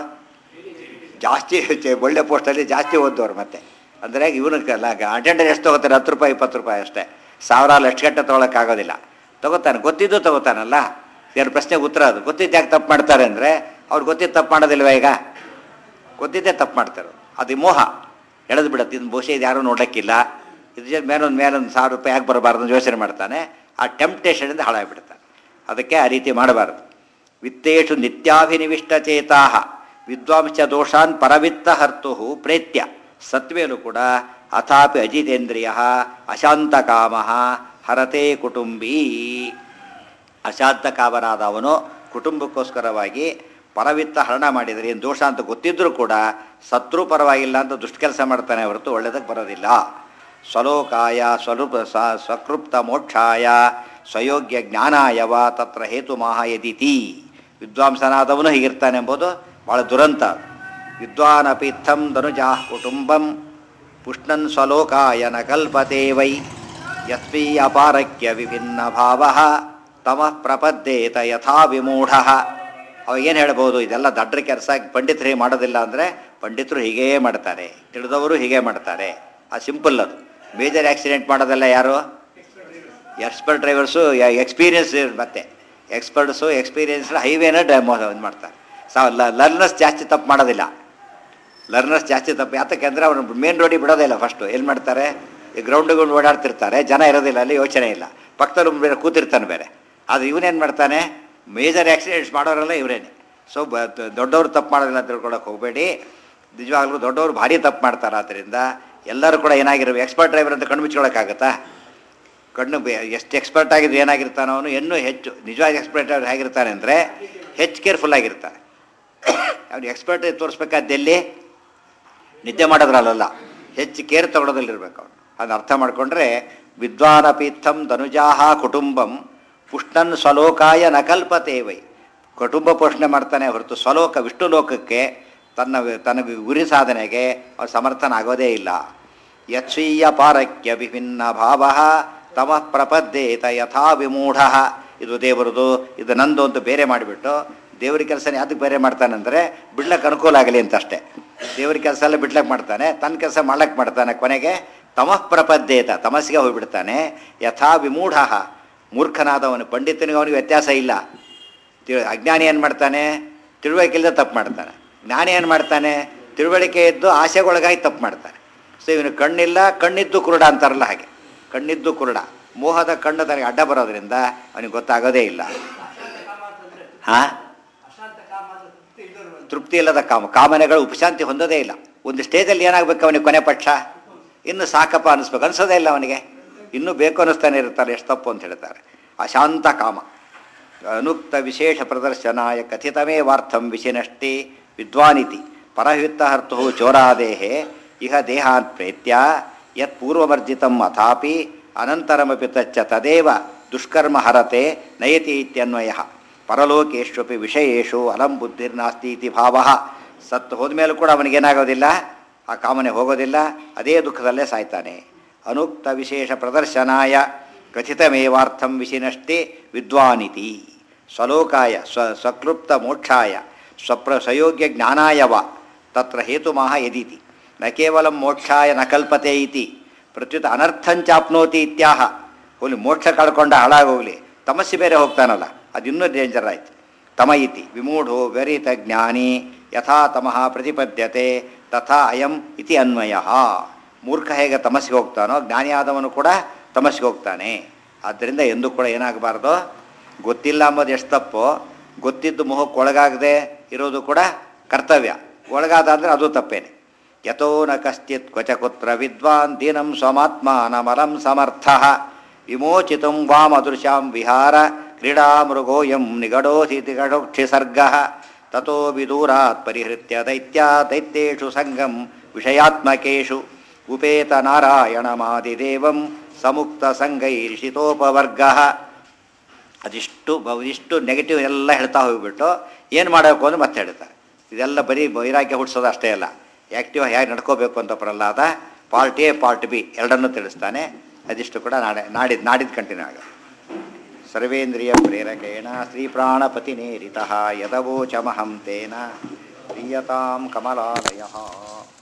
Speaker 1: ಜಾಸ್ತಿ ಚೆ- ಒಳ್ಳೆ ಪೋಸ್ಟಲ್ಲಿ ಜಾಸ್ತಿ ಓದ್ದವ್ರು ಮತ್ತೆ ಅಂದರೆ ಇವನು ಅಟೆಂಡರ್ ಎಷ್ಟು ತೊಗೋತಾರೆ ಹತ್ತು ರೂಪಾಯಿ ಇಪ್ಪತ್ತು ರೂಪಾಯಿ ಅಷ್ಟೇ ಸಾವಿರ ಲಕ್ಷ ಗಟ್ಟೆ ತೊಗೊಳಕ್ಕಾಗೋದಿಲ್ಲ ತಗೋತಾನೆ ಗೊತ್ತಿದ್ದು ತಗೋತಾನಲ್ಲ ಎರಡು ಪ್ರಶ್ನೆಗೆ ಉತ್ತರ ಅದು ಗೊತ್ತಿದ್ದು ಯಾಕೆ ತಪ್ಪು ಮಾಡ್ತಾರೆ ಅಂದರೆ ಅವ್ರು ಗೊತ್ತಿದ್ದು ತಪ್ಪು ಮಾಡೋದಿಲ್ವ ಈಗ ಗೊತ್ತಿದ್ದೇ ತಪ್ಪು ಮಾಡ್ತಾರೆ ಅದು ಮೋಹ ಎಳೆದು ಬಿಡುತ್ತೆ ಇದು ಬಹುಶಃ ಇದು ಯಾರೂ ನೋಡೋಕ್ಕಿಲ್ಲ ಇದು ಜೊತೆ ಮೇಲೊಂದು ಮೇಲೊಂದು ಸಾವಿರ ರೂಪಾಯಿ ಯಾಕೆ ಬರಬಾರ್ದು ಅಂತ ಯೋಚನೆ ಮಾಡ್ತಾನೆ ಆ ಟೆಂಪ್ಟೇಷನಿಂದ ಹಾಳಾಗಿಬಿಡ್ತಾನೆ ಅದಕ್ಕೆ ಆ ರೀತಿ ಮಾಡಬಾರ್ದು ವಿತ್ತೇಷು ನಿತ್ಯಾಭಿನಿವಿಷ್ಟಚೇತಾ ವಿದ್ವಾಂಸ ದೋಷಾನ್ ಪರವಿತ್ತ ಹರ್ತು ಪ್ರೇತ್ಯ ಸತ್ವೇಲು ಕೂಡ ಅಥಾಪಿ ಅಜಿತೇಂದ್ರಿಯ ಅಶಾಂತಕಾಮ ಹರತೆ ಕುಟುಂಬೀ ಅಶಾಂತಕಾಮನಾದ ಅವನು ಕುಟುಂಬಕ್ಕೋಸ್ಕರವಾಗಿ ಪರವಿತ್ತ ಹರಣ ಮಾಡಿದರೆ ಏನು ದೋಷ ಅಂತ ಗೊತ್ತಿದ್ರೂ ಕೂಡ ಸತ್ರು ಪರವಾಗಿಲ್ಲ ಅಂತ ದುಷ್ಟ ಕೆಲಸ ಮಾಡ್ತಾನೆ ಹೊರತು ಒಳ್ಳೆದಕ್ಕೆ ಬರೋದಿಲ್ಲ ಸ್ವಲೋಕಾಯ ಸ್ವರೂಪ ಸ ಸ್ವಕೃಪ್ತ ಮೋಕ್ಷಾಯ ಸ್ವಯೋಗ್ಯ ಜ್ಞಾನಾಯವ ತತ್ರ ಹೇತು ಯದಿತಿ ವಿದ್ವಾಂಸನಾದವನು ಹೀಗಿರ್ತಾನೆ ಎಂಬುದು ಭಾಳ ದುರಂತ ವಿದ್ವಾನಪಿ ಇತ್ತಂ ಧನುಜಾ ಕುಟುಂಬಂ ಪುಷ್ಣನ್ ಸ್ವಲೋಕಾಯ ನ ಕಲ್ಪತೆ ವೈ ಯಸ್ಮೀ ಅಪಾರಕ್ಯ ವಿಭಿನ್ನ ಭಾವ ತಮಃ ಪ್ರಪದ್ದೇತ ಯಥಾ ವಿಮೂಢ ಅವ ಏನು ಹೇಳ್ಬೋದು ಇದೆಲ್ಲ ದಡ್ರ ಕೆಲಸ ಪಂಡಿತರು ಹೀಗೆ ಮಾಡೋದಿಲ್ಲ ಅಂದರೆ ಪಂಡಿತರು ಹೀಗೇ ಮಾಡ್ತಾರೆ ತಿಳಿದವರು ಹೀಗೆ ಮಾಡ್ತಾರೆ ಆ ಸಿಂಪಲ್ ಅದು ಮೇಜರ್ ಆಕ್ಸಿಡೆಂಟ್ ಮಾಡೋದಲ್ಲ ಯಾರು ಎಕ್ಸ್ಪರ್ಟ್ ಡ್ರೈವರ್ಸು ಎಕ್ಸ್ಪೀರಿಯನ್ಸ್ ಮತ್ತೆ ಎಕ್ಸ್ಪರ್ಟ್ಸು ಎಕ್ಸ್ಪೀರಿಯನ್ಸ್ ಹೈವೇನ ಇದು ಮಾಡ್ತಾರೆ ಸಾ ಲರ್ನರ್ಸ್ ಜಾಸ್ತಿ ತಪ್ಪು ಮಾಡೋದಿಲ್ಲ ಲರ್ನರ್ಸ್ ಜಾಸ್ತಿ ತಪ್ಪು ಯಾತಕ್ಕೆ ಅಂದರೆ ಅವ್ರು ಮೇನ್ ರೋಡಿಗೆ ಬಿಡೋದೇ ಇಲ್ಲ ಫಸ್ಟು ಏನು ಮಾಡ್ತಾರೆ ಈ ಗ್ರೌಂಡ್ಗಳು ಓಡಾಡ್ತಿರ್ತಾರೆ ಜನ ಇರೋದಿಲ್ಲ ಅಲ್ಲಿ ಯೋಚನೆ ಇಲ್ಲ ಪಕ್ಕದಲ್ಲಿ ಬೇರೆ ಕೂತಿರ್ತಾನೆ ಬೇರೆ ಆದರೆ ಇವನೇನು ಮಾಡ್ತಾನೆ ಮೇಜರ್ ಆಕ್ಸಿಡೆಂಟ್ಸ್ ಮಾಡೋರೆಲ್ಲ ಇವರೇನೆ ಸೊ ಬ ದೊಡ್ಡವರು ತಪ್ಪು ಮಾಡೋದಿಲ್ಲ ಅಂತ ತಿಳ್ಕೊಳಕ್ಕೆ ಹೋಗಬೇಡಿ ನಿಜವಾಗ್ಲೂ ದೊಡ್ಡವರು ಭಾರಿ ತಪ್ಪು ಮಾಡ್ತಾರೆ ಆದ್ದರಿಂದ ಎಲ್ಲರೂ ಕೂಡ ಏನಾಗಿರ್ಬೇಕು ಎಕ್ಸ್ಪರ್ಟ್ ಡ್ರೈವರ್ ಅಂತ ಕಣ್ಣು ಮುಚ್ಕೊಳಕ್ಕಾಗತ್ತಾ ಕಣ್ಣು ಬೆ- ಎಷ್ಟು ಎಕ್ಸ್ಪರ್ಟ್ ಆಗಿದ್ದು ಏನಾಗಿರ್ತಾನೋ ಅವನು ಇನ್ನೂ ಹೆಚ್ಚು ನಿಜವಾಗಿ ಎಕ್ಸ್ಪರ್ಟ್ ಅವ್ರು ಹೇಗಿರ್ತಾನೆ ಅಂದರೆ ಹೆಚ್ಚು ಕೇರ್ಫುಲ್ ಆಗಿರ್ತಾನೆ ಅವ್ನು ಎಕ್ಸ್ಪರ್ಟ್ ತೋರಿಸ್ಬೇಕಾದ್ದು ಎಲ್ಲಿ ನಿದ್ದೆ ಮಾಡೋದ್ರಲ್ಲ ಹೆಚ್ಚು ಕೇರ್ ತಗೊಳ್ಳೋದಲ್ಲಿರ್ಬೇಕು ಅವನು ಅದನ್ನ ಅರ್ಥ ಮಾಡಿಕೊಂಡ್ರೆ ವಿದ್ವಾನಪೀಠಂ ಧನುಜಾಹ ಕುಟುಂಬಂ ಪುಷ್ಣನ್ ಸ್ವಲೋಕಾಯ ನಕಲ್ಪತೆ ವೈ ಕುಟುಂಬ ಪೋಷಣೆ ಮಾಡ್ತಾನೆ ಹೊರತು ಸ್ವಲೋಕ ವಿಷ್ಣು ಲೋಕಕ್ಕೆ ತನ್ನ ತನ್ನ ಗುರಿ ಸಾಧನೆಗೆ ಅವನು ಸಮರ್ಥನಾಗೋದೇ ಇಲ್ಲ ಯತ್ಸ್ವೀಯ ಪಾರಕ್ಯ ವಿಭಿನ್ನ ಭಾವ ತಮಃ ಪ್ರಪದ್ದೇತ ಯಥಾ ವಿಮೂಢ ಇದು ದೇವರದು ಇದು ನಂದು ಅಂತ ಬೇರೆ ಮಾಡಿಬಿಟ್ಟು ದೇವ್ರ ಕೆಲಸನ ಯಾತಕ್ಕೆ ಬೇರೆ ಮಾಡ್ತಾನಂದರೆ ಬಿಡ್ಲಕ್ಕೆ ಅನುಕೂಲ ಆಗಲಿ ಅಂತ ಅಷ್ಟೇ ದೇವ್ರ ಕೆಲಸ ಎಲ್ಲ ಬಿಡ್ಲಕ್ಕೆ ಮಾಡ್ತಾನೆ ತನ್ನ ಕೆಲಸ ಮಾಡ್ಲಕ್ಕೆ ಮಾಡ್ತಾನೆ ಕೊನೆಗೆ ತಮಃ ಪ್ರಪದ್ದೇತ ತಮಸ್ಸಿಗೆ ಹೋಗಿಬಿಡ್ತಾನೆ ಯಥಾ ವಿಮೂಢ ಮೂರ್ಖನಾದವನು ಪಂಡಿತನಿಗೆ ಅವನಿಗೆ ವ್ಯತ್ಯಾಸ ಇಲ್ಲ ತಿಳ್ ಅಜ್ಞಾನಿ ಏನು ಮಾಡ್ತಾನೆ ತಿಳುವಳಿಕೆ ಇಲ್ಲದೆ ತಪ್ಪು ಮಾಡ್ತಾನೆ ಜ್ಞಾನಿ ಏನು ಮಾಡ್ತಾನೆ ತಿಳುವಳಿಕೆ ಇದ್ದು ಆಸೆಗೊಳಗಾಗಿ ತಪ್ಪು ಮಾಡ್ತಾನೆ ಸೊ ಇವನು ಕಣ್ಣಿಲ್ಲ ಕಣ್ಣಿದ್ದು ಕುರುಡ ಅಂತಾರಲ್ಲ ಹಾಗೆ ಕಣ್ಣಿದ್ದು ಕುರುಡ ಮೋಹದ ಕಣ್ಣು ತನಗೆ ಅಡ್ಡ ಬರೋದ್ರಿಂದ ಅವನಿಗೆ ಗೊತ್ತಾಗೋದೇ ಇಲ್ಲ ಹಾಂ ತೃಪ್ತಿ ಇಲ್ಲದ ಕಾಮ ಕಾಮನೆಗಳು ಉಪಶಾಂತಿ ಹೊಂದೋದೇ ಇಲ್ಲ ಒಂದು ಸ್ಟೇಜಲ್ಲಿ ಏನಾಗಬೇಕು ಅವನಿಗೆ ಕೊನೆ ಪಕ್ಷ ಇನ್ನು ಸಾಕಪ್ಪ ಅನಿಸ್ಬೇಕು ಅನಿಸೋದೇ ಇಲ್ಲ ಅವನಿಗೆ ಇನ್ನೂ ಬೇಕು ಅನ್ನಿಸ್ತಾನೆ ಇರ್ತಾರೆ ಎಷ್ಟು ತಪ್ಪು ಅಂತ ಹೇಳ್ತಾರೆ ಅಶಾಂತ ಕಾಮ ಅನುಕ್ತ ವಿಶೇಷ ಪ್ರದರ್ಶನಾಯ ಕಥಿತಮೇ ವಾರ್ಥಂ ವಿಶಿನಷ್ಟಿ ವಿದ್ವಾನಿತಿ ಪರಹಿತ್ತ ಹರ್ತು ಚೋರಾದೇಹೆ ಇಹ ದೇಹಾನ್ ಪ್ರೇತ್ಯ ಯತ್ ಪೂರ್ವವರ್ಜಿತಂ ಅಥಾಪಿ ಅನಂತರಮಪಿ ತಚ್ಚ ತದೇವ ದುಷ್ಕರ್ಮ ಹರತೆ ನಯತಿ ಇತ್ಯನ್ವಯ ಪರಲೋಕೇಶ್ವಪಿ ವಿಷಯೇಶು ಅಲಂ ಬುದ್ಧಿರ್ನಾಸ್ತಿ ಇತಿ ಭಾವ ಸತ್ತು ಹೋದ್ಮೇಲೂ ಕೂಡ ಅವನಿಗೇನಾಗೋದಿಲ್ಲ ಆ ಕಾಮನೆ ಹೋಗೋದಿಲ್ಲ ಅದೇ ದುಃಖದಲ್ಲೇ ಸಾಯ್ತಾನೆ ಅನುಕ್ತ ವಿಶೇಷ ಪ್ರದರ್ಶನಾಯ ಕಥಿತಮೇವಾರ್ಥಂ ವಿಶಿನಷ್ಟಿ ವಿದ್ವಾನಿತಿ ಸ್ವಲೋಕಾಯ ಸ್ವ ಸ್ವಕ್ಲುಪ್ತ ಮೋಕ್ಷಾಯ ಸ್ವಪ್ರ ಸ್ವಯೋಗ್ಯ ಜ್ಞಾನಾಯವ ತತ್ರ ಹೇತುಮಾಹ ಯದಿತಿ ನ ಕೇವಲ ಮೋಕ್ಷಾಯ ನ ಕಲ್ಪತೆ ಇತಿ ಪ್ರತ್ಯುತ ಅನರ್ಥಂಚಾಪ್ನೋತಿ ಇತ್ಯಾಹ ಹೋಗ್ಲಿ ಮೋಕ್ಷ ಕಳ್ಕೊಂಡ ಹಾಳಾಗೋಗ್ಲಿ ತಮಸ್ಸೆ ಬೇರೆ ಹೋಗ್ತಾನಲ್ಲ ಅದು ಇನ್ನೂ ಡೇಂಜರ್ ಆಯ್ತು ತಮ ಇತಿ ವಿಮೂಢೋ ವ್ಯರಿತ ಜ್ಞಾನಿ ಯಥಾ ತಮಃ ಪ್ರತಿಪದ್ಯತೆ ತಥಾ ಅಯಂ ಇತಿ ಅನ್ವಯ ಮೂರ್ಖ ಹೇಗೆ ತಮಸ್ಸಿಗೆ ಹೋಗ್ತಾನೋ ಜ್ಞಾನಿಯಾದವನು ಕೂಡ ತಮಸ್ಸಿಗೆ ಹೋಗ್ತಾನೆ ಆದ್ದರಿಂದ ಎಂದೂ ಕೂಡ ಏನಾಗಬಾರ್ದು ಗೊತ್ತಿಲ್ಲ ಅಂಬೋದು ಎಷ್ಟು ತಪ್ಪು ಗೊತ್ತಿದ್ದು ಮೋಹಕ್ಕೆ ಒಳಗಾಗದೆ ಇರೋದು ಕೂಡ ಕರ್ತವ್ಯ ಒಳಗಾದ ಅಂದರೆ ಅದು ತಪ್ಪೇನೆ ಯಥೋ ನ ಕಶ್ಚಿತ್ ಕ್ವಚ ಕುತ್ರ ವಿದ್ವಾನ್ ದೀನಂ ಸ್ವಮಾತ್ಮಾನಮಲಂ ಸಮರ್ಥ ವಿಮೋಚಿತಂ ವಾಮದೃಶಾಂ ವಿಹಾರ ಕ್ರೀಡಾ ಮೃಗೋಯಂ ನಿಗಡೋಧಿ ನಿಗಡೋಕ್ಷಿಸರ್ಗ ತಥೋ ವಿದೂರಾತ್ ಪರಿಹೃತ್ಯ ದೈತ್ಯ ದೈತ್ಯೇಷು ಸಂಗಂ ವಿಷಯಾತ್ಮಕೇಶು ಉಪೇತ ನಾರಾಯಣಮಾದಿದೇವಂ ಸಮುಕ್ತ ಸಂಗೈರಿಷಿತೋಪವರ್ಗ ಅದಿಷ್ಟು ಬ- ಇದಿಷ್ಟು ನೆಗೆಟಿವ್ ಎಲ್ಲ ಹೇಳ್ತಾ ಹೋಗ್ಬಿಟ್ಟು ಏನು ಮಾಡಬೇಕು ಅಂತ ಮತ್ತೆ ಹೇಳ್ತಾರೆ ಇದೆಲ್ಲ ಬರೀ ವೈರಾಗ್ಯ ಹುಟ್ಟಿಸೋದು ಅಷ್ಟೇ ಅಲ್ಲ ಆ್ಯಕ್ಟಿವ್ ಹೇಗೆ ನಡ್ಕೋಬೇಕು ಅಂತ Prahlada part A part B ಎರಡನ್ನೂ ತಿಳಿಸ್ತಾನೆ ಅದಿಷ್ಟು ಕೂಡ ನಾಳೆ ನಾಡಿದ್ದು ನಾಡಿದ್ದು ಕಂಟಿನ್ಯೂ ಆಗ ಸರ್ವೇಂದ್ರಿಯ ಪ್ರೇರಕೇಣ ಶ್ರೀಪ್ರಾಣಪತಿನೇರಿತಃ ಯದವೋಚಮಹಂ ತೇನ ಪ್ರೀಯತಾಂ ಕಮಲಾಲಯ